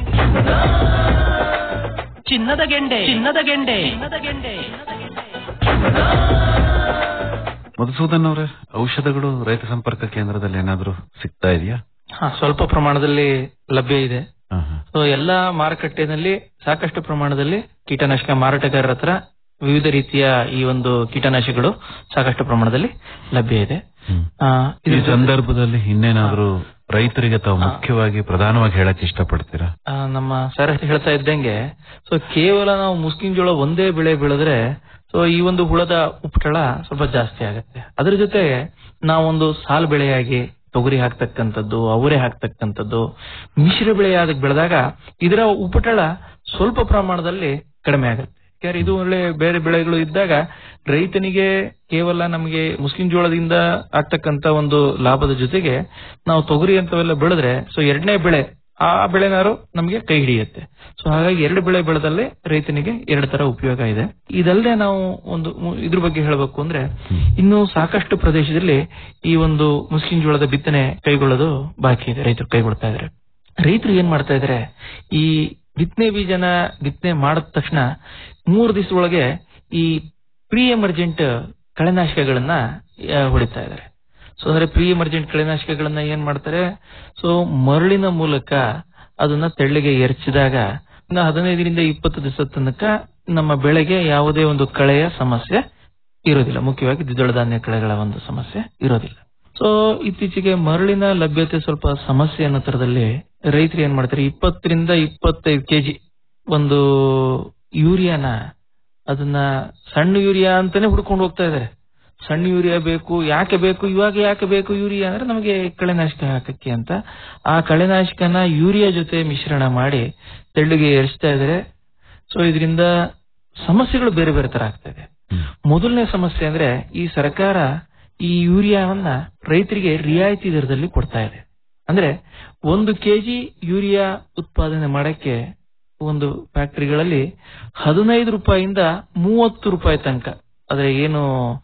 ಚಿನ್ನದ ಗೆಂಡೆ ಚಿನ್ನದ ಗೆಂಡೆ ಚಿನ್ನದ ಗೆಂಡೆ ಮಧುಸೂದನ್ ಅವರೇ ಔಷಧಗಳು ರೈತ ಸಂಪರ್ಕ ಕೇಂದ್ರದಲ್ಲಿ ಏನಾದ್ರೂ ಸಿಗ್ತಾ ಇದೆಯಾ ಹಾ ಸ್ವಲ್ಪ ಪ್ರಮಾಣದಲ್ಲಿ ಲಭ್ಯ ಇದೆ ಸೊ ಎಲ್ಲಾ ಮಾರುಕಟ್ಟೆನಲ್ಲಿ ಸಾಕಷ್ಟು ಪ್ರಮಾಣದಲ್ಲಿ ಕೀಟನಾಶಕ ಮಾರಾಟಗಾರರ ಹತ್ರ ವಿವಿಧ ರೀತಿಯ ಈ ಒಂದು ಕೀಟನಾಶಕಗಳು ಸಾಕಷ್ಟು ಪ್ರಮಾಣದಲ್ಲಿ ಲಭ್ಯ ಇದೆ ಆ, ಈ ಇದ್ರ ಜೊತೆ- ಸಂದರ್ಭದಲ್ಲಿ ಇನ್ನೇನಾದ್ರೂ ರೈತರಿಗೆ ತಾವು ಮುಖ್ಯವಾಗಿ ಪ್ರಧಾನವಾಗಿ ಹೇಳಕ್ ಇಷ್ಟಪಡ್ತೀರಾ ಆ, ನಮ್ಮ ಸರ್ ಹೇಳ್ತಾ ಇದ್ದಂಗೆ ಸೊ ಕೇವಲ ನಾವು ಮುಸ್ಕಿನ್ ಜೋಳ ಒಂದೇ ಬೆಳೆ ಬೆಳೆದ್ರೆ ಸೊ ಈ ಒಂದು ಹುಳದ ಉಪಟಳ ಸ್ವಲ್ಪ ಜಾಸ್ತಿ ಆಗುತ್ತೆ ಅದ್ರ ಜೊತೆಗೆ ನಾವೊಂದು ಸಾಲು ಬೆಳೆಯಾಗಿ ತೊಗರಿ ಹಾಕ್ತಕ್ಕಂಥದ್ದು ಅವರೆ ಹಾಕ್ತಕ್ಕಂಥದ್ದು ಮಿಶ್ರ ಬೆಳೆಯಾದ ಬೆಳೆದಾಗ ಇದರ ಉಪಟಳ ಸ್ವಲ್ಪ ಪ್ರಮಾಣದಲ್ಲಿ ಕಡಿಮೆ ಆಗುತ್ತೆ ಯಾಕಂದ್ರೆ ಇದು ಒಳ್ಳೆ ಬೇರೆ ಬೆಳೆಗಳು ಇದ್ದಾಗ ರೈತನಿಗೆ ಕೇವಲ ನಮಗೆ ಮುಸ್ಲಿಂ ಜೋಳದಿಂದ ಆಗ್ತಕ್ಕಂತ ಒಂದು ಲಾಭದ ಜೊತೆಗೆ ನಾವು ತೊಗರಿ ಅಂತವೆಲ್ಲ ಬೆಳೆದ್ರೆ ಸೊ ಎರಡನೇ ಬೆಳೆ ಆ ಬೆಳೆನಾರು ನಮಗೆ ಕೈ ಹಿಡಿಯುತ್ತೆ ಸೊ ಹಾಗಾಗಿ ಎರಡು ಬೆಳೆ ಬೆಳೆದಲ್ಲೇ ರೈತನಿಗೆ ಎರಡು ತರ ಉಪಯೋಗ ಇದೆ ಇದಲ್ಲದೆ ನಾವು ಒಂದು ಮು- ಇದ್ರ ಬಗ್ಗೆ ಹೇಳಬೇಕು ಅಂದ್ರೆ ಇನ್ನು ಸಾಕಷ್ಟು ಪ್ರದೇಶದಲ್ಲಿ ಈ ಒಂದು ಮುಸ್ಲಿಂ ಜೋಳದ ಬಿತ್ತನೆ ಕೈಗೊಳ್ಳೋದು ಬಾಕಿ ಇದೆ ರೈತರು ಕೈಗೊಳ್ತಾ ಇದ್ದಾರೆ ರೈತರು ಏನ್ ಮಾಡ್ತಾ ಇದಾರೆ ಈ ಬಿತ್ತನೆ ಬೀಜನ ಬಿತ್ತನೆ ಮಾಡಿದ ತಕ್ಷಣ ಮೂರು ದಿವಸದೊಳಗೆ ಈ ಪ್ರೀ ಎಮರ್ಜೆಂಟ್ ಕಳೆನಾಶಕಗಳನ್ನ ಆ, ಹೊಡಿತಾ ಇದ್ದಾರೆ ಸೊ ಅಂದ್ರೆ ಪ್ರೀ ಎಮರ್ಜೆಂಟ್ ಕಳೆನಾಶಕಗಳನ್ನ ಏನ್ ಮಾಡ್ತಾರೆ ಸೊ ಮರಳಿನ ಮೂಲಕ ಅದನ್ನ ತೆಳ್ಳಗೆ ಎರಚಿದಾಗ ಇನ್ನು ಹದಿನೈದರಿಂದ ಇಪ್ಪತ್ತು ದಿವಸ ತನಕ ನಮ್ಮ ಬೆಳೆಗೆ ಯಾವುದೇ ಒಂದು ಕಳೆಯ ಸಮಸ್ಯೆ ಇರೋದಿಲ್ಲ ಮುಖ್ಯವಾಗಿ ದ್ವಿದಳ ಧಾನ್ಯ ಕಳೆಗಳ ಒಂದು ಸಮಸ್ಯೆ ಇರೋದಿಲ್ಲ ಸೊ ಇತ್ತೀಚೆಗೆ ಮರಳಿನ ಲಭ್ಯತೆ ಸ್ವಲ್ಪ ಸಮಸ್ಯೆ ಅನ್ನೋ ತರದಲ್ಲಿ ರೈತರು ಏನ್ ಮಾಡ್ತಾರೆ ಇಪ್ಪತ್ತರಿಂದ ಇಪ್ಪತ್ತೈದು ಕೆಜಿ ಒಂದು ಯೂರಿಯಾನ ಅದನ್ನ ಸಣ್ಣ ಯೂರಿಯಾ ಅಂತಾನೆ ಹುಡ್ಕೊಂಡು ಹೋಗ್ತಾ ಇದಾರೆ ಸಣ್ಣ ಯೂರಿಯಾ ಬೇಕು ಯಾಕೆ ಬೇಕು ಇವಾಗ ಯಾಕೆ ಬೇಕು ಯೂರಿಯಾ ಅಂದ್ರೆ ನಮಗೆ ಕಳೆನಾಶಕ ಹಾಕಕ್ಕೆ ಅಂತ ಆ ಕಳೆನಾಶಕನ ಯೂರಿಯಾ ಜೊತೆ ಮಿಶ್ರಣ ಮಾಡಿ ತೆಳ್ಳಿಗೆ ಏರಿಸ್ತಾ ಇದಾರೆ ಸೊ ಇದರಿಂದ ಸಮಸ್ಯೆಗಳು ಬೇರೆ ಬೇರೆ ತರ ಆಗ್ತಾ ಇದೆ ಮೊದಲನೇ ಸಮಸ್ಯೆ ಅಂದ್ರೆ ಈ ಸರ್ಕಾರ ಈ ಯೂರಿಯಾವನ್ನ ರೈತರಿಗೆ ರಿಯಾಯಿತಿ ದರದಲ್ಲಿ ಕೊಡ್ತಾ ಇದೆ ಅಂದ್ರೆ ಒಂದು ಕೆಜಿ ಯೂರಿಯಾ ಉತ್ಪಾದನೆ ಮಾಡಕ್ಕೆ ಒಂದು ಫ್ಯಾಕ್ಟರಿಗಳಲ್ಲಿ ಹದಿನೈದು ರೂಪಾಯಿಂದ ಮೂವತ್ತು ರೂಪಾಯಿ ತನಕ ಅಂದ್ರೆ ಏನು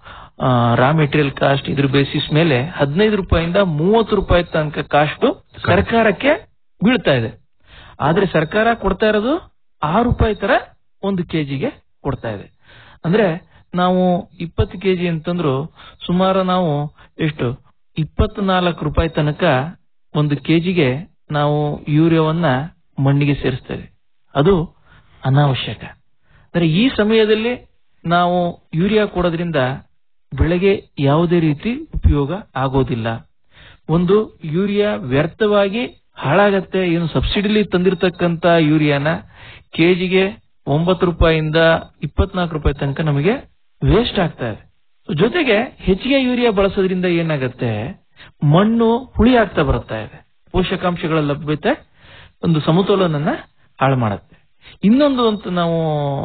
ರಾ ಮೆಟೀರಿಯಲ್ ಕಾಸ್ಟ್ ಇದ್ರ ಬೇಸಿಸ್ ಮೇಲೆ ಹದಿನೈದು ರೂಪಾಯಿಂದ ಮೂವತ್ತು ರೂಪಾಯಿ ತನಕ ಕಾಸ್ಟ್ ಸರ್ಕಾರಕ್ಕೆ ಬೀಳ್ತಾ ಇದೆ ಆದ್ರೆ ಸರ್ಕಾರ ಕೊಡ್ತಾ ಇರೋದು ಆರು ರೂಪಾಯಿ ತರ ಒಂದು ಕೆಜಿಗೆ ಕೊಡ್ತಾ ಇದೆ ಅಂದ್ರೆ ನಾವು ಇಪ್ಪತ್ತು ಕೆಜಿ ಅಂತಂದ್ರು ಸುಮಾರು ನಾವು ಎಷ್ಟು ಇಪ್ಪತ್ನಾಲ್ಕು ರೂಪಾಯಿ ತನಕ ಒಂದು ಕೆಜಿಗೆ ನಾವು ಯೂರಿಯಾವನ್ನ ಮಣ್ಣಿಗೆ ಸೇರಿಸ್ತೇವೆ ಅದು ಅನಾವಶ್ಯಕ ಅಂದ್ರೆ ಈ ಸಮಯದಲ್ಲಿ ನಾವು ಯೂರಿಯಾ ಕೊಡೋದ್ರಿಂದ ಬೆಳೆಗೆ ಯಾವುದೇ ರೀತಿ ಉಪಯೋಗ ಆಗೋದಿಲ್ಲ ಒಂದು ಯೂರಿಯಾ ವ್ಯರ್ಥವಾಗಿ ಹಾಳಾಗತ್ತೆ ಏನು ಸಬ್ಸಿಡಿಲಿ ತಂದಿರತಕ್ಕಂತ ಯೂರಿಯಾನ ಕೆಜಿಗೆ ಒಂಬತ್ತು ರೂಪಾಯಿಂದ ಇಪ್ಪತ್ನಾಲ್ಕು ರೂಪಾಯಿ ತನಕ ನಮಗೆ ವೇಸ್ಟ್ ಆಗ್ತಾ ಇದೆ ಜೊತೆಗೆ ಹೆಚ್ಚಿಗೆ ಯೂರಿಯಾ ಬಳಸೋದ್ರಿಂದ ಏನಾಗತ್ತೆ ಮಣ್ಣು ಹುಳಿ ಆಗ್ತಾ ಬರ್ತಾ ಇದೆ ಪೋಷಕಾಂಶಗಳ ಲಭ್ಯತೆ ಒಂದು ಸಮತೋಲನನ್ನ ಹಾಳು ಮಾಡುತ್ತೆ ಇನ್ನೊಂದು ಅಂತ ನಾವು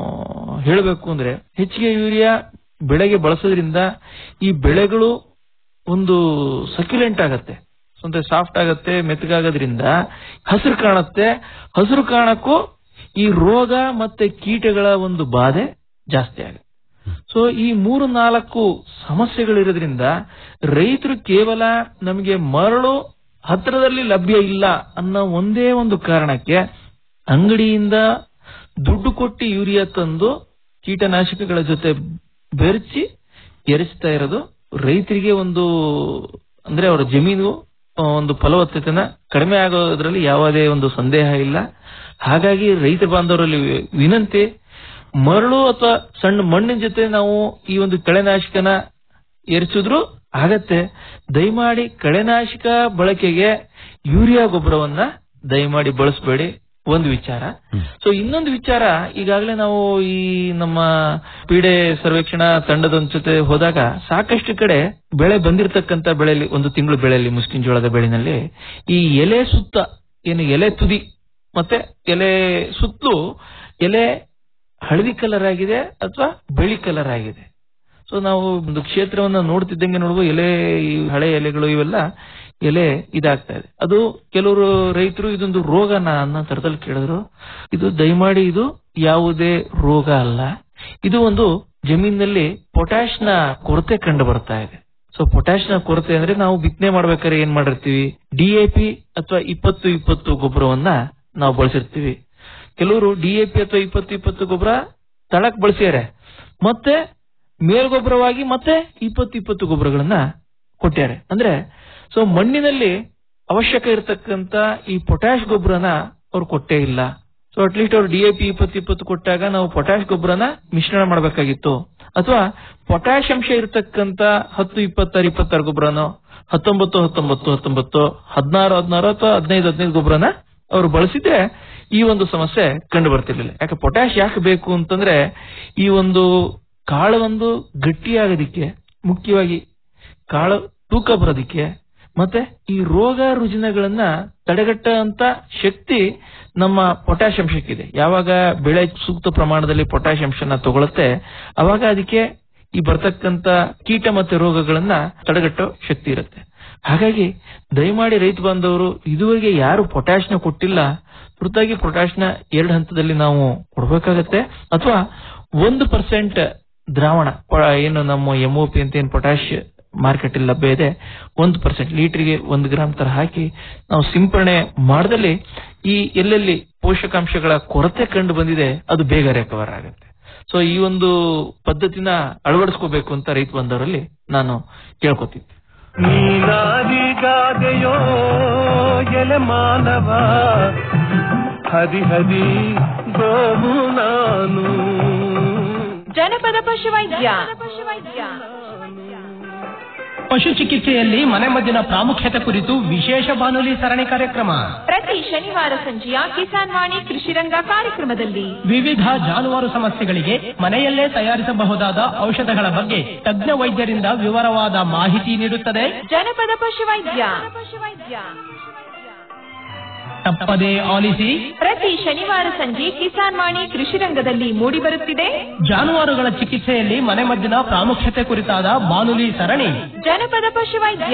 ಹೇಳಬೇಕು ಅಂದ್ರೆ ಹೆಚ್ಚಿಗೆ ಯೂರಿಯಾ ಬೆಳೆಗೆ ಬಳಸೋದ್ರಿಂದ ಈ ಬೆಳೆಗಳು ಒಂದು ಸಕ್ಯುಲೆಂಟ್ ಆಗತ್ತೆ ಅಂದ್ರೆ ಸಾಫ್ಟ್ ಆಗತ್ತೆ ಮೆತ್ತಗಾಗೋದ್ರಿಂದ ಹಸಿರು ಕಾಣುತ್ತೆ ಹಸಿರು ಕಾಣಕ್ಕೂ ಈ ರೋಗ ಮತ್ತೆ ಕೀಟಗಳ ಒಂದು ಬಾಧೆ ಜಾಸ್ತಿ ಆಗುತ್ತೆ ಸೊ ಈ ಮೂರು ನಾಲ್ಕು ಸಮಸ್ಯೆಗಳಿರೋದ್ರಿಂದ ರೈತರು ಕೇವಲ ನಮಗೆ ಮರಳು ಹತ್ರದಲ್ಲಿ ಲಭ್ಯ ಇಲ್ಲ ಅನ್ನೋ ಒಂದೇ ಒಂದು ಕಾರಣಕ್ಕೆ ಅಂಗಡಿಯಿಂದ ದುಡ್ಡು ಕೊಟ್ಟು ಯೂರಿಯಾ ತಂದು ಕೀಟನಾಶಕಗಳ ಜೊತೆ ಬೆರೆಸಿ ಎರಚ್ತಾ ಇರೋದು ರೈತರಿಗೆ ಒಂದು ಅಂದ್ರೆ ಅವರ ಜಮೀನು ಆ, ಒಂದು ಫಲವತ್ತತೆನ ಕಡಿಮೆ ಆಗೋದ್ರಲ್ಲಿ ಯಾವುದೇ ಒಂದು ಸಂದೇಹ ಇಲ್ಲ ಹಾಗಾಗಿ ರೈತ ಬಾಂಧವರಲ್ಲಿ ವಿನಂತಿ ಮರಳು ಅಥವಾ ಸಣ್ಣ ಮಣ್ಣಿನ ಜೊತೆ ನಾವು ಈ ಒಂದು ಕಳೆನಾಶಕನ ಎರಚಿದ್ರು ಆಗತ್ತೆ ದಯಮಾಡಿ ಕಳೆನಾಶಕ ಬಳಕೆಗೆ ಯೂರಿಯಾ ಗೊಬ್ಬರವನ್ನ ದಯಮಾಡಿ ಬಳಸಬೇಡಿ ಒಂದು ವಿಚಾರ ಸೊ ಇನ್ನೊಂದು ವಿಚಾರ ಈಗಾಗಲೇ ನಾವು ಈ ನಮ್ಮ ಪೀಡೆ ಸರ್ವೇಕ್ಷಣಾ ತಂಡದ ಜೊತೆ ಹೋದಾಗ ಸಾಕಷ್ಟು ಕಡೆ ಬೆಳೆ ಬಂದಿರತಕ್ಕಂತ ಬೆಳೆಯಲ್ಲಿ ಒಂದು ತಿಂಗಳು ಬೆಳೆಯಲ್ಲಿ ಮುಸ್ಕಿನ್ ಜೋಳದ ಬೆಳೆನಲ್ಲಿ ಈ ಎಲೆ ಸುತ್ತ ಏನು ಎಲೆ ತುದಿ ಮತ್ತೆ ಎಲೆ ಸುತ್ತಲೂ ಎಲೆ ಹಳದಿ ಕಲರ್ ಆಗಿದೆ ಅಥವಾ ಬಿಳಿ ಕಲರ್ ಆಗಿದೆ ಸೊ ನಾವು ಒಂದು ಕ್ಷೇತ್ರವನ್ನ ನೋಡ್ತಿದ್ದಂಗೆ ನೋಡುವ ಎಲೆ ಈ ಹಳೆ ಎಲೆಗಳು ಇವೆಲ್ಲ ಎಲೆ ಇದಾಗ್ತಾ ಇದೆ ಅದು ಕೆಲವರು ರೈತರು ಇದೊಂದು ರೋಗನ ಅನ್ನೋ ತರದಲ್ಲಿ ಕೇಳಿದ್ರು ಇದು ದಯಮಾಡಿ ಇದು ಯಾವುದೇ ರೋಗ ಅಲ್ಲ ಇದು ಒಂದು ಜಮೀನಿನಲ್ಲಿ ಪೊಟ್ಯಾಶ್ ನ ಕೊರತೆ ಕಂಡು ಬರ್ತಾ ಇದೆ ಸೊ ಪೊಟ್ಯಾಶ್ ನ ಕೊರತೆ ಅಂದ್ರೆ ನಾವು ಬಿತ್ತನೆ ಮಾಡ್ಬೇಕಾದ್ರೆ ಏನ್ ಮಾಡಿರ್ತೀವಿ ಡಿಎಪಿ ಅಥವಾ ಇಪ್ಪತ್ತು ಇಪ್ಪತ್ತು ಗೊಬ್ಬರವನ್ನ ನಾವು ಬಳಸಿರ್ತೀವಿ ಕೆಲವರು ಡಿಎಪಿ ಅಥವಾ ಇಪ್ಪತ್ತು ಇಪ್ಪತ್ತು ಗೊಬ್ಬರ ತಳಕ್ ಬಳಸ್ಯಾರೆ ಮತ್ತೆ ಮೇಲ್ಗೊಬ್ಬರವಾಗಿ ಮತ್ತೆ ಇಪ್ಪತ್ತು ಇಪ್ಪತ್ತು ಗೊಬ್ಬರಗಳನ್ನ ಕೊಟ್ಟಾರೆ ಅಂದ್ರೆ ಸೊ ಮಣ್ಣಿನಲ್ಲಿ ಅವಶ್ಯಕ ಇರತಕ್ಕಂತ ಈ ಪೊಟ್ಯಾಶ್ ಗೊಬ್ಬರನ ಅವ್ರು ಕೊಟ್ಟೇ ಇಲ್ಲ ಸೊ ಅಟ್ಲೀಸ್ಟ್ ಅವ್ರು ಡಿಎಪಿ ಇಪ್ಪತ್ತು ಇಪ್ಪತ್ತು ಕೊಟ್ಟಾಗ ನಾವು ಪೊಟ್ಯಾಶ್ ಗೊಬ್ಬರನ ಮಿಶ್ರಣ ಮಾಡಬೇಕಾಗಿತ್ತು ಅಥವಾ ಪೊಟ್ಯಾಶ್ ಅಂಶ ಇರತಕ್ಕಂತ ಹತ್ತು ಇಪ್ಪತ್ತಾರು ಇಪ್ಪತ್ತಾರು ಗೊಬ್ಬರನೋ ಹತ್ತೊಂಬತ್ತು ಹತ್ತೊಂಬತ್ತು ಹತ್ತೊಂಬತ್ತು ಹದಿನಾರು ಹದಿನಾರು ಅಥವಾ ಹದಿನೈದು ಹದಿನೈದು ಗೊಬ್ಬರನ ಅವರು ಬಳಸಿದ್ರೆ ಈ ಒಂದು ಸಮಸ್ಯೆ ಕಂಡು ಬರ್ತಿರ್ಲಿಲ್ಲ ಯಾಕೆ ಪೊಟ್ಯಾಶ್ ಯಾಕೆ ಬೇಕು ಅಂತಂದ್ರೆ ಈ ಒಂದು ಕಾಳು ಒಂದು ಗಟ್ಟಿಯಾಗೋದಿಕ್ಕೆ ಮುಖ್ಯವಾಗಿ ಕಾಳು ತೂಕ ಬರೋದಿಕ್ಕೆ ಮತ್ತೆ ಈ ರೋಗ ರುಜಿನಗಳನ್ನ ತಡೆಗಟ್ಟುವಂತ ಶಕ್ತಿ ನಮ್ಮ ಪೊಟ್ಯಾಶ್ ಅಂಶಕ್ಕಿದೆ ಯಾವಾಗ ಬೆಳೆ ಸೂಕ್ತ ಪ್ರಮಾಣದಲ್ಲಿ ಪೊಟ್ಯಾಶ್ ಅಂಶನ ತಗೊಳುತ್ತೆ ಅವಾಗ ಅದಕ್ಕೆ ಈ ಬರ್ತಕ್ಕಂತ ಕೀಟ ಮತ್ತೆ ರೋಗಗಳನ್ನ ತಡೆಗಟ್ಟೋ ಶಕ್ತಿ ಇರುತ್ತೆ ಹಾಗಾಗಿ ದಯಮಾಡಿ ರೈತ ಬಾಂಧವರು ಇದುವರೆಗೆ ಯಾರು ಪೊಟ್ಯಾಶ್ ನ ಕೊಟ್ಟಿಲ್ಲ ತುರ್ತಾಗಿ ಪೊಟ್ಯಾಶ್ ನ ಎರಡು ಹಂತದಲ್ಲಿ ನಾವು ಕೊಡಬೇಕಾಗತ್ತೆ ಅಥವಾ ಒಂದು ಪರ್ಸೆಂಟ್ ದ್ರಾವಣ ಪ- ಏನು ನಮ್ಮ ಎಂಒಪಿ ಅಂತ ಏನು ಪೊಟ್ಯಾಶ್ ಮಾರ್ಕೆಟ್ ಅಲ್ಲಿ ಲಭ್ಯ ಇದೆ ಒಂದು ಪರ್ಸೆಂಟ್ ಲೀಟರ್ಗೆ ಒಂದು ಗ್ರಾಮ್ ತರ ಹಾಕಿ ನಾವು ಸಿಂಪರಣೆ ಮಾಡದಲ್ಲಿ ಈ ಎಲ್ಲೆಲ್ಲಿ ಪೋಷಕಾಂಶಗಳ ಕೊರತೆ ಕಂಡು ಬಂದಿದೆ ಅದು ಬೇಗ ರಿಕವರ್ ಆಗುತ್ತೆ ಸೊ ಈ ಒಂದು ಪದ್ಧತಿನ ಅಳವಡಿಸ್ಕೋಬೇಕು ಅಂತ ರೈತ ಬಂದವರಲ್ಲಿ ನಾನು ಕೇಳ್ಕೊತೀನಿ ನೀನಾದಿಗಾದೆಯೋ ಎಲೆ ಮಾನವ ಹದಿ ಹದಿ ಗೋವು ನಾನು ಜನಪದ ಪಶುವೈದ್ಯ ಪಶು ಚಿಕಿತ್ಸೆಯಲ್ಲಿ ಮನೆಮದ್ದಿನ ಪ್ರಾಮುಖ್ಯತೆ ಕುರಿತು ವಿಶೇಷ ಬಾನುಲಿ ಸರಣಿ ಕಾರ್ಯಕ್ರಮ ಪ್ರತಿ ಶನಿವಾರ ಸಂಜೆಯ ಕಿಸಾನ್ ವಾಣಿ ಕೃಷಿರಂಗ ಕಾರ್ಯಕ್ರಮದಲ್ಲಿ ವಿವಿಧ ಜಾನುವಾರು ಸಮಸ್ಯೆಗಳಿಗೆ ಮನೆಯಲ್ಲೇ ತಯಾರಿಸಬಹುದಾದ ಔಷಧಗಳ ಬಗ್ಗೆ ತಜ್ಞ ವೈದ್ಯರಿಂದ ವಿವರವಾದ ಮಾಹಿತಿ ನೀಡುತ್ತದೆ ಜನಪದ ಪಶುವೈದ್ಯ ತಪ್ಪದೇ ಆಲಿಸಿ ಪ್ರತಿ ಶನಿವಾರ ಸಂಜೆ ಕಿಸಾನ್ ವಾಣಿ ಕೃಷಿರಂಗದಲ್ಲಿ ಮೂಡಿಬರುತ್ತಿದೆ ಜಾನುವಾರುಗಳ ಚಿಕಿತ್ಸೆಯಲ್ಲಿ ಮನೆಮದ್ದಿನ ಪ್ರಾಮುಖ್ಯತೆ ಕುರಿತಾದ ಬಾನುಲಿ ಸರಣಿ ಜನಪದ ಪಶುವೈದ್ಯ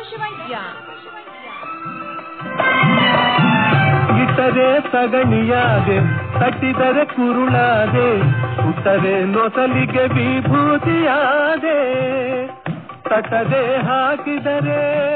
ಇಟ್ಟರೆ ಸಗಣಿಯಾದೆ ತಟ್ಟಿದರೆ ಕುರುಳಾದೆ ಸುಟ್ಟರೆ ನೊಸಲಿಗೆ ವಿಭೂತಿಯಾದೆ ತಟ್ಟದೆ ಹಾಕಿದರೆ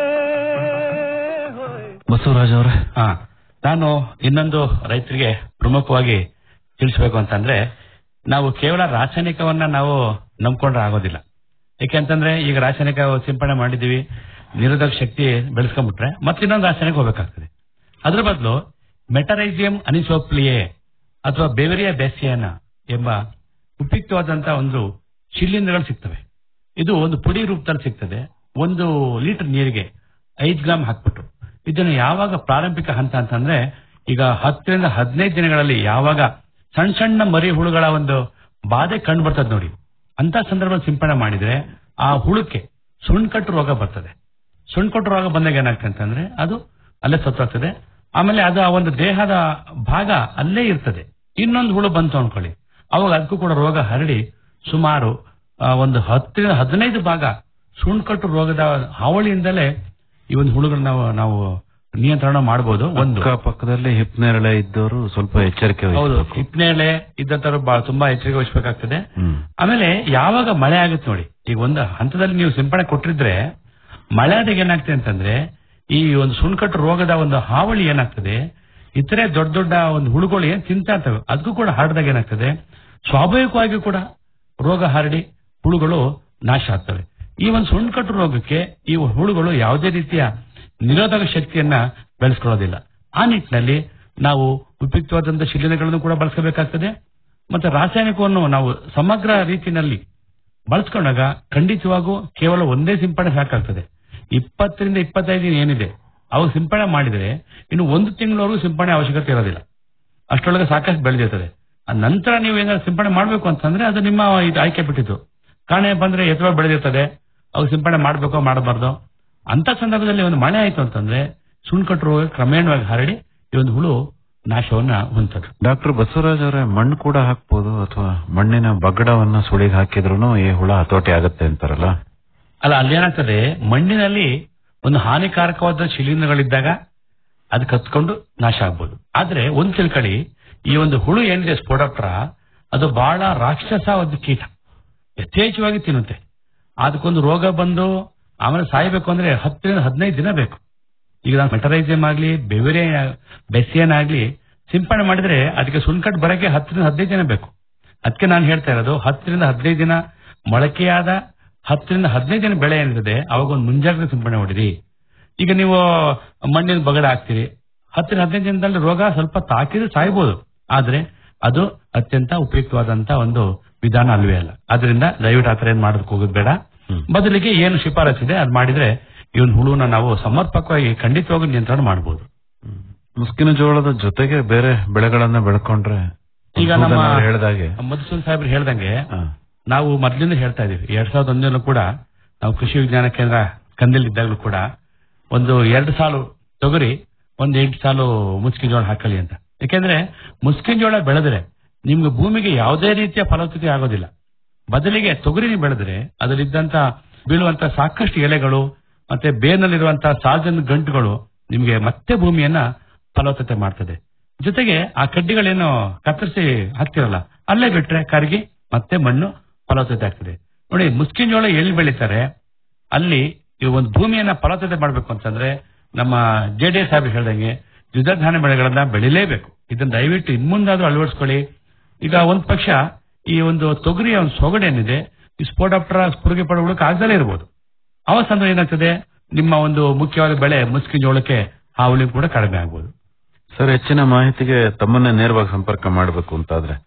ಬಸವರಾಜ್ ಅವರೇ ಹಾ ನಾನು ಇನ್ನೊಂದು ರೈತರಿಗೆ ಪ್ರಮುಖವಾಗಿ ತಿಳಿಸಬೇಕು ಅಂತಂದ್ರೆ ನಾವು ಕೇವಲ ರಾಸಾಯನಿಕವನ್ನ ನಾವು ನಂಬ್ಕೊಂಡ್ರೆ ಆಗೋದಿಲ್ಲ ಯಾಕೆಂತಂದ್ರೆ ಈಗ ರಾಸಾಯನಿಕ ಸಿಂಪಡಣೆ ಮಾಡಿದೀವಿ ನಿರೋಧಕ ಶಕ್ತಿ ಬೆಳೆಸ್ಕೊಂಡ್ಬಿಟ್ರೆ ಮತ್ತೆ ಇನ್ನೊಂದು ರಾಸಾಯನಿಕ ಹೋಗ್ಬೇಕಾಗ್ತದೆ ಅದ್ರ ಬದಲು ಮೆಟರೈಸಿಯಂ ಅನಿಸೋಪ್ಲಿಯೆ ಅಥವಾ ಬೆವರಿಯ ಬೆಸಿಯನ ಎಂಬ ಉಪಯುಕ್ತವಾದಂತಹ ಒಂದು ಶಿಲೀಂಧ್ರಗಳು ಸಿಗ್ತವೆ ಇದು ಒಂದು ಪುಡಿ ರೂಪದಲ್ಲಿ ಸಿಗ್ತದೆ ಒಂದು ಲೀಟರ್ ನೀರಿಗೆ ಐದು ಗ್ರಾಮ್ ಹಾಕ್ಬಿಟ್ಟು ಇದನ್ನು ಯಾವಾಗ ಪ್ರಾರಂಭಿಕ ಹಂತ ಅಂತಂದ್ರೆ ಈಗ ಹತ್ತರಿಂದ ಹದಿನೈದು ದಿನಗಳಲ್ಲಿ ಯಾವಾಗ ಸಣ್ಣ ಸಣ್ಣ ಮರಿ ಹುಳುಗಳ ಒಂದು ಬಾಧೆ ಕಂಡು ಬರ್ತದೆ ನೋಡಿ ಅಂತ ಸಂದರ್ಭದಲ್ಲಿ ಸಿಂಪಡಣೆ ಮಾಡಿದ್ರೆ ಆ ಹುಳುಕ್ಕೆ ಸುಣ್ಕಟ್ಟು ರೋಗ ಬರ್ತದೆ ಸುಣ್ಕಟ್ಟು ರೋಗ ಬಂದಾಗ ಏನಾಗ್ತದೆ ಅಂತಂದ್ರೆ ಅದು ಅಲ್ಲೇ ಸತ್ತೋಗ್ತದೆ ಆಮೇಲೆ ಅದು ಆ ಒಂದು ದೇಹದ ಭಾಗ ಅಲ್ಲೇ ಇರ್ತದೆ ಇನ್ನೊಂದು ಹುಳು ಬಂತು ಅನ್ಕೊಳ್ಳಿ ಅವಾಗ ಅದಕ್ಕೂ ಕೂಡ ರೋಗ ಹರಡಿ ಸುಮಾರು ಆ, ಒಂದು ಹತ್ತರಿಂದ ಹದಿನೈದು ಭಾಗ ಸುಣ್ಕಟ್ಟು ರೋಗದ ಹಾವಳಿಯಿಂದಲೇ ಈ ಒಂದು ಹುಳುಗಳನ್ನ ನಾವು ನಾವು ನಿಯಂತ್ರಣ ಮಾಡಬಹುದು ಒಂದು ಪಕ್ಕದಲ್ಲಿ ಹಿಪ್ನೇರಳೆ ಇದ್ದವರು ಸ್ವಲ್ಪ ಎಚ್ಚರಿಕೆ ಹೌದು ವಹಿಸಬೇಕು ಹಿಪ್ನೇಳೆ ಇದ್ದಂತವ್ರು ಬಹಳ ತುಂಬಾ ಎಚ್ಚರಿಕೆ ವಹಿಸಬೇಕಾಗ್ತದೆ ಹ್ಮ್ ಆಮೇಲೆ ಯಾವಾಗ ಮಳೆ ಆಗುತ್ತೆ ನೋಡಿ ಈಗ ಒಂದು ಹಂತದಲ್ಲಿ ನೀವು ಸಿಂಪಡಣೆ ಕೊಟ್ಟಿದ್ರೆ ಮಳೆ ಆದಾಗ ಏನಾಗ್ತದೆ ಅಂತಂದ್ರೆ ಈ ಒಂದು ಸುಣ್ಕಟ್ಟು ರೋಗದ ಒಂದು ಹಾವಳಿ ಏನಾಗ್ತದೆ ಇತರೆ ದೊಡ್ಡ ದೊಡ್ಡ ಒಂದು ಹುಳುಗಳು ಏನ್ ತಿಂತಾ ಇರ್ತವೆ ಅದಕ್ಕೂ ಕೂಡ ಹರಡಿದಾಗ ಏನಾಗ್ತದೆ ಸ್ವಾಭಾವಿಕವಾಗಿ ಕೂಡ ರೋಗ ಹರಡಿ ಹುಳುಗಳು ನಾಶ ಆಗ್ತವೆ ಈ ಒಂದು ಸುಣ್ಕಟ್ಟು ರೋಗಕ್ಕೆ ಈ ಹುಳುಗಳು ಯಾವುದೇ ರೀತಿಯ ನಿರೋಧಕ ಶಕ್ತಿಯನ್ನ ಬೆಳೆಸ್ಕೊಳ್ಳೋದಿಲ್ಲ ಆ ನಿಟ್ಟಿನಲ್ಲಿ ನಾವು ಉಪಯುಕ್ತವಾದಂತಹ ಶಿಲೀಂಧ್ರಗಳನ್ನು ಕೂಡ ಬಳಸಬೇಕಾಗ್ತದೆ ಮತ್ತೆ ರಾಸಾಯನಿಕವನ್ನು ನಾವು ಸಮಗ್ರ ರೀತಿಯಲ್ಲಿ ಬಳಸ್ಕೊಂಡಾಗ ಖಂಡಿತವಾಗೂ ಕೇವಲ ಒಂದೇ ಸಿಂಪಡಣೆ ಸಾಕಾಗ್ತದೆ ಇಪ್ಪತ್ತರಿಂದ ಇಪ್ಪತ್ತೈದು ದಿನ ಏನಿದೆ ಅವಾಗ ಸಿಂಪಡಣೆ ಮಾಡಿದ್ರೆ ಇನ್ನು ಒಂದು ತಿಂಗಳವರೆಗೂ ಸಿಂಪಡಣೆ ಅವಶ್ಯಕತೆ ಇರೋದಿಲ್ಲ ಅಷ್ಟರೊಳಗೆ ಸಾಕಷ್ಟು ಬೆಳೆದಿರ್ತದೆ ಆ ನಂತರ ನೀವು ಏನಾದ್ರು ಸಿಂಪಡಣೆ ಮಾಡಬೇಕು ಅಂತಂದ್ರೆ ಅದು ನಿಮ್ಮ ಇದು ಆಯ್ಕೆ ಬಿಟ್ಟಿದ್ದು ಕಾರಣ ಬಂದ್ರೆ ಎತ್ತುವ ಬೆಳೆದಿರ್ತದೆ ಅವಾಗ ಸಿಂಪಡಣೆ ಮಾಡಬೇಕೋ ಮಾಡಬಾರ್ದು ಅಂತ ಸಂದರ್ಭದಲ್ಲಿ ಒಂದು ಮಳೆ ಆಯ್ತು ಅಂತಂದ್ರೆ ಸುಣ್ಕಟ್ಟು ರೋಗ ಕ್ರಮೇಣವಾಗಿ ಹರಡಿ ಈ ಒಂದು ಹುಳು ನಾಶವನ್ನ ಹೊಂದದು ಡಾಕ್ಟರ್ ಬಸವರಾಜ್ ಅವರೇ ಮಣ್ಣು ಕೂಡ ಹಾಕ್ಬೋದು ಅಥವಾ ಮಣ್ಣಿನ ಬಗ್ಗಡವನ್ನ ಸುಳಿಗೆ ಹಾಕಿದ್ರು ಈ ಹುಳ ಹತೋಟಿ ಆಗುತ್ತೆ ಅಂತಾರಲ್ಲ ಅಲ್ಲ ಅಲ್ಲೇನಾಗ್ತದೆ ಮಣ್ಣಿನಲ್ಲಿ ಒಂದು ಹಾನಿಕಾರಕವಾದ ಶಿಲೀಂಧ್ರಗಳಿದ್ದಾಗ ಅದು ಕತ್ಕೊಂಡು ನಾಶ ಆಗ್ಬೋದು ಆದ್ರೆ ಒಂದ್ ತಿಳ್ಕೊಳ್ಳಿ ಈ ಒಂದು ಹುಳು ಏನಿದೆ ಸ್ಪೋಡಪ್ಟ್ರ ಅದು ಬಹಳ ರಾಕ್ಷಸ ಒಂದು ಕೀಟ ಯಥೇಚ್ಛವಾಗಿ ತಿನ್ನುತ್ತೆ ಅದಕ್ಕೊಂದು ರೋಗ ಬಂದು ಆಮೇಲೆ ಸಾಯ್ಬೇಕು ಅಂದ್ರೆ ಹತ್ತರಿಂದ ಹದಿನೈದು ದಿನ ಬೇಕು ಈಗ ನಾನು ಮೆಟರೈಸಿಯಂ ಆಗ್ಲಿ ಬೆವರೆ ಬೆಸಿಯನ್ ಆಗ್ಲಿ ಸಿಂಪಡಣೆ ಮಾಡಿದ್ರೆ ಅದಕ್ಕೆ ಸುಣ್ಕಟ್ಟು ಬರಕ್ಕೆ ಹತ್ತರಿಂದ ಹದಿನೈದು ದಿನ ಬೇಕು ಅದಕ್ಕೆ ನಾನು ಹೇಳ್ತಾ ಇರೋದು ಹತ್ತರಿಂದ ಹದಿನೈದು ದಿನ ಮೊಳಕೆಯಾದ ಹತ್ತರಿಂದ ಹದಿನೈದು ದಿನ ಬೆಳೆ ಏನಿದೆ ಅವಾಗ ಒಂದು ಮುಂಜಾಗ್ರತೆ ಸಿಂಪಡಣೆ ಹೊಡಿರಿ ಈಗ ನೀವು ಮಣ್ಣಿನ ಬಗಡ ಹಾಕ್ತೀರಿ ಹತ್ತರಿಂದ ಹದಿನೈದು ದಿನದಲ್ಲಿ ರೋಗ ಸ್ವಲ್ಪ ತಾಕಿದ್ರೆ ಸಾಯ್ಬೋದು ಆದ್ರೆ ಅದು ಅತ್ಯಂತ ಉಪಯುಕ್ತವಾದಂತ ಒಂದು ವಿಧಾನ ಅಲ್ವೇ ಅಲ್ಲ ಅದರಿಂದ ದಯವಿಟ್ಟು ಆತರ ಏನ್ ಮಾಡೋದಕ್ಕೆ ಹೋಗೋದು ಬೇಡ ಬದಲಿಗೆ ಏನು ಶಿಫಾರಸ್ ಇದೆ ಅದ್ ಮಾಡಿದ್ರೆ ಈ ಒಂದು ಹುಳುನ ನಾವು ಸಮರ್ಪಕವಾಗಿ ಖಂಡಿತವಾಗಿ ನಿಯಂತ್ರಣ ಮಾಡಬಹುದು ಮುಸ್ಕಿನ ಜೋಳದ ಜೊತೆಗೆ ಬೇರೆ ಬೆಳೆಗಳನ್ನ ಬೆಳ್ಕೊಂಡ್ರೆ ಈಗ ನಮ್ಮ ಮಧುಸೂದನ್ ಅವ್ರು ಹೇಳ್ದಾಗೆ ಮಧುಸೂದನ್ ಸಾಹೇಬ್ರು ಹೇಳ್ದಂಗೆ ನಾವು ಮೊದಲಿಂದ ಹೇಳ್ತಾ ಇದೀವಿ ಎರಡ್ ಸಾವಿರದ ಒಂದರಲ್ಲೂ ಕೂಡ ನಾವು ಕೃಷಿ ವಿಜ್ಞಾನ ಕೇಂದ್ರ ಕಂದಿಲ್ ಇದ್ದಾಗಲೂ ಕೂಡ ಒಂದು ಎರಡು ಸಾಲು ತೊಗರಿ ಒಂದ್ ಎಂಟು ಸಾಲು ಮುಸ್ಕಿನ ಜೋಳ ಹಾಕಲಿ ಅಂತ ಯಾಕೆಂದ್ರೆ ಮುಸ್ಕಿನ ಜೋಳ ಬೆಳೆದ್ರೆ ನಿಮ್ಗೆ ಭೂಮಿಗೆ ಯಾವುದೇ ರೀತಿಯ ಫಲವತ್ತತೆ ಆಗೋದಿಲ್ಲ ಬದಲಿಗೆ ತೊಗರಿ ನೀವು ಬೆಳೆದ್ರೆ ಅದರಲ್ಲಿದ್ದಂತ ಬೀಳುವಂತ ಸಾಕಷ್ಟು ಎಲೆಗಳು ಮತ್ತೆ ಬೇರ್ನಲ್ಲಿರುವಂತಹ ಸಾಜನ್ ಗಂಟುಗಳು ನಿಮ್ಗೆ ಮತ್ತೆ ಭೂಮಿಯನ್ನ ಫಲವತ್ತತೆ ಮಾಡ್ತದೆ ಜೊತೆಗೆ ಆ ಕಡ್ಡಿಗಳೇನು ಕತ್ತರಿಸಿ ಹಾಕ್ತಿರಲ್ಲ ಅಲ್ಲೇ ಬಿಟ್ರೆ ಕರಗಿ ಮತ್ತೆ ಮಣ್ಣು ಫಲವತ್ತತೆ ಆಗ್ತದೆ ನೋಡಿ ಮುಸ್ಕಿನ ಜೋಳ ಎಲ್ಲಿ ಬೆಳೀತಾರೆ ಅಲ್ಲಿ ಈ ಒಂದು ಭೂಮಿಯನ್ನ ಫಲವತ್ತತೆ ಮಾಡ್ಬೇಕು ಅಂತಂದ್ರೆ ನಮ್ಮ ಜೆ ಡಿ ಎಸ್ ಸಾಹೇಬ್ ಹೇಳ್ದಂಗೆ ದ್ವಿದಳ ಧಾನ್ಯ ಬೆಳೆಗಳನ್ನ ಬೆಳಿಲೇಬೇಕು ಇದನ್ನ ದಯವಿಟ್ಟು ಇನ್ಮುಂದಾದ್ರೂ ಅಳವಡಿಸ್ಕೊಳ್ಳಿ ಈಗ ಒಂದ್ ಪಕ್ಷ ಈ ಒಂದು ತೊಗರಿಯ ಒಂದು ಸೊಗಡೇನಿದೆ ಈ ಸ್ಪೋಡಾಪ್ಟರ ಸ್ಫುರಿಗೆ ಪಡುವುದಕ್ಕೆ ಆಗದಲೇ ಇರಬಹುದು ಅವ ಸಂದರ್ಭ ಏನಾಗ್ತದೆ ನಿಮ್ಮ ಒಂದು ಮುಖ್ಯವಾದ ಬೆಳೆ ಮುಸ್ಕಿನ ಜೋಳಕ್ಕೆ ಹಾವಳಿ ಕೂಡ ಕಡಿಮೆ ಆಗ್ಬೋದು ಸರ್ ಹೆಚ್ಚಿನ ಮಾಹಿತಿಗೆ ತಮ್ಮನ್ನೇ ನೇರವಾಗಿ ಸಂಪರ್ಕ ಮಾಡಬೇಕು ಅಂತಾದ್ರೆ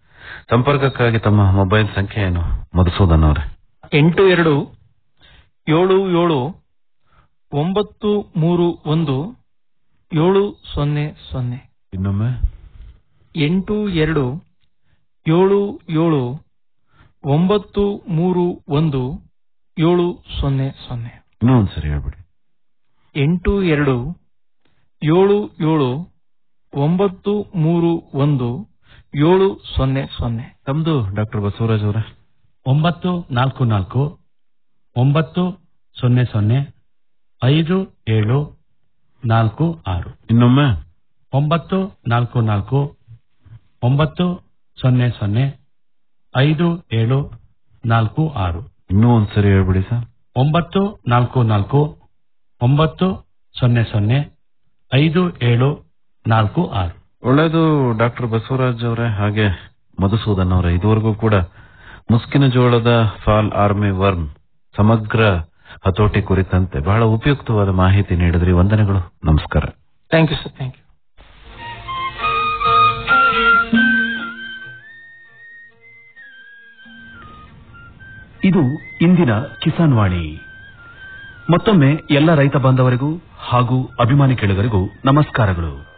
ಸಂಪರ್ಕಕ್ಕಾಗಿ ತಮ್ಮ ಮೊಬೈಲ್ ಸಂಖ್ಯೆ ಏನು ಮಧುಸೂದನ್ ಅವರೇ ಎಂಟು ಎರಡು ಏಳು ಏಳು ಒಂಬತ್ತು ಮೂರು ಒಂದು ಏಳು ಸೊನ್ನೆ ಸೊನ್ನೆ ಇನ್ನೊಮ್ಮೆ ಎಂಟು ಎರಡು ಏಳು ಏಳು ಒಂಬತ್ತು ಮೂರು ಒಂದು ಏಳು ಸೊನ್ನೆ ಸೊನ್ನೆ ಇನ್ನೂ ಒಂದ್ಸರಿ ಹೇಳ್ಬಿಡಿ ಎಂಟು ಎರಡು ಏಳು ಏಳು ಒಂಬತ್ತು ಮೂರು ಒಂದು ಏಳು ಸೊನ್ನೆ ಸೊನ್ನೆ ತಮ್ದು ಡಾಕ್ಟರ್ ಬಸವರಾಜ್ ಅವರೇ ಒಂಬತ್ತು ನಾಲ್ಕು ನಾಲ್ಕು ಒಂಬತ್ತು ಸೊನ್ನೆ ಸೊನ್ನೆ ಐದು ಏಳು ನಾಲ್ಕು ಆರು ಇನ್ನೊಮ್ಮೆ ಒಂಬತ್ತು ನಾಲ್ಕು ನಾಲ್ಕು ಒಂಬತ್ತು ಸೊನ್ನೆ ಸೊನ್ನೆ ಐದು ಏಳು ನಾಲ್ಕು ಆರು ಇನ್ನೂ ಒಂದ್ಸರಿ ಹೇಳ್ಬಿಡಿ ಸರ್ ಒಂಬತ್ತು ನಾಲ್ಕು ನಾಲ್ಕು ಒಂಬತ್ತು ಸೊನ್ನೆ ಸೊನ್ನೆ ಐದು ಏಳು ನಾಲ್ಕು ಆರು ಒಳ್ಳೆಯದು ಡಾಕ್ಟರ್ ಬಸವರಾಜ್ ಅವರೇ ಹಾಗೆ ಮಧುಸೂದನ್ ಅವರೇ ಇದುವರೆಗೂ ಕೂಡ ಮುಸ್ಕಿನ ಜೋಳದ ಫಾಲ್ ಆರ್ಮಿ ವರ್ಮ್ ಸಮಗ್ರ ಹತೋಟಿ ಕುರಿತಂತೆ ಬಹಳ ಉಪಯುಕ್ತವಾದ ಮಾಹಿತಿ ನೀಡಿದ್ರಿ ವಂದನೆಗಳು ನಮಸ್ಕಾರ thank you sir thank you ಇದು ಇಂದಿನ ಕಿಸಾನ್ ವಾಣಿ ಮತ್ತೊಮ್ಮೆ ಎಲ್ಲ ರೈತ ಬಾಂಧವರಿಗೂ ಹಾಗೂ ಅಭಿಮಾನಿ ಕೇಳುಗರಿಗೂ ನಮಸ್ಕಾರಗಳು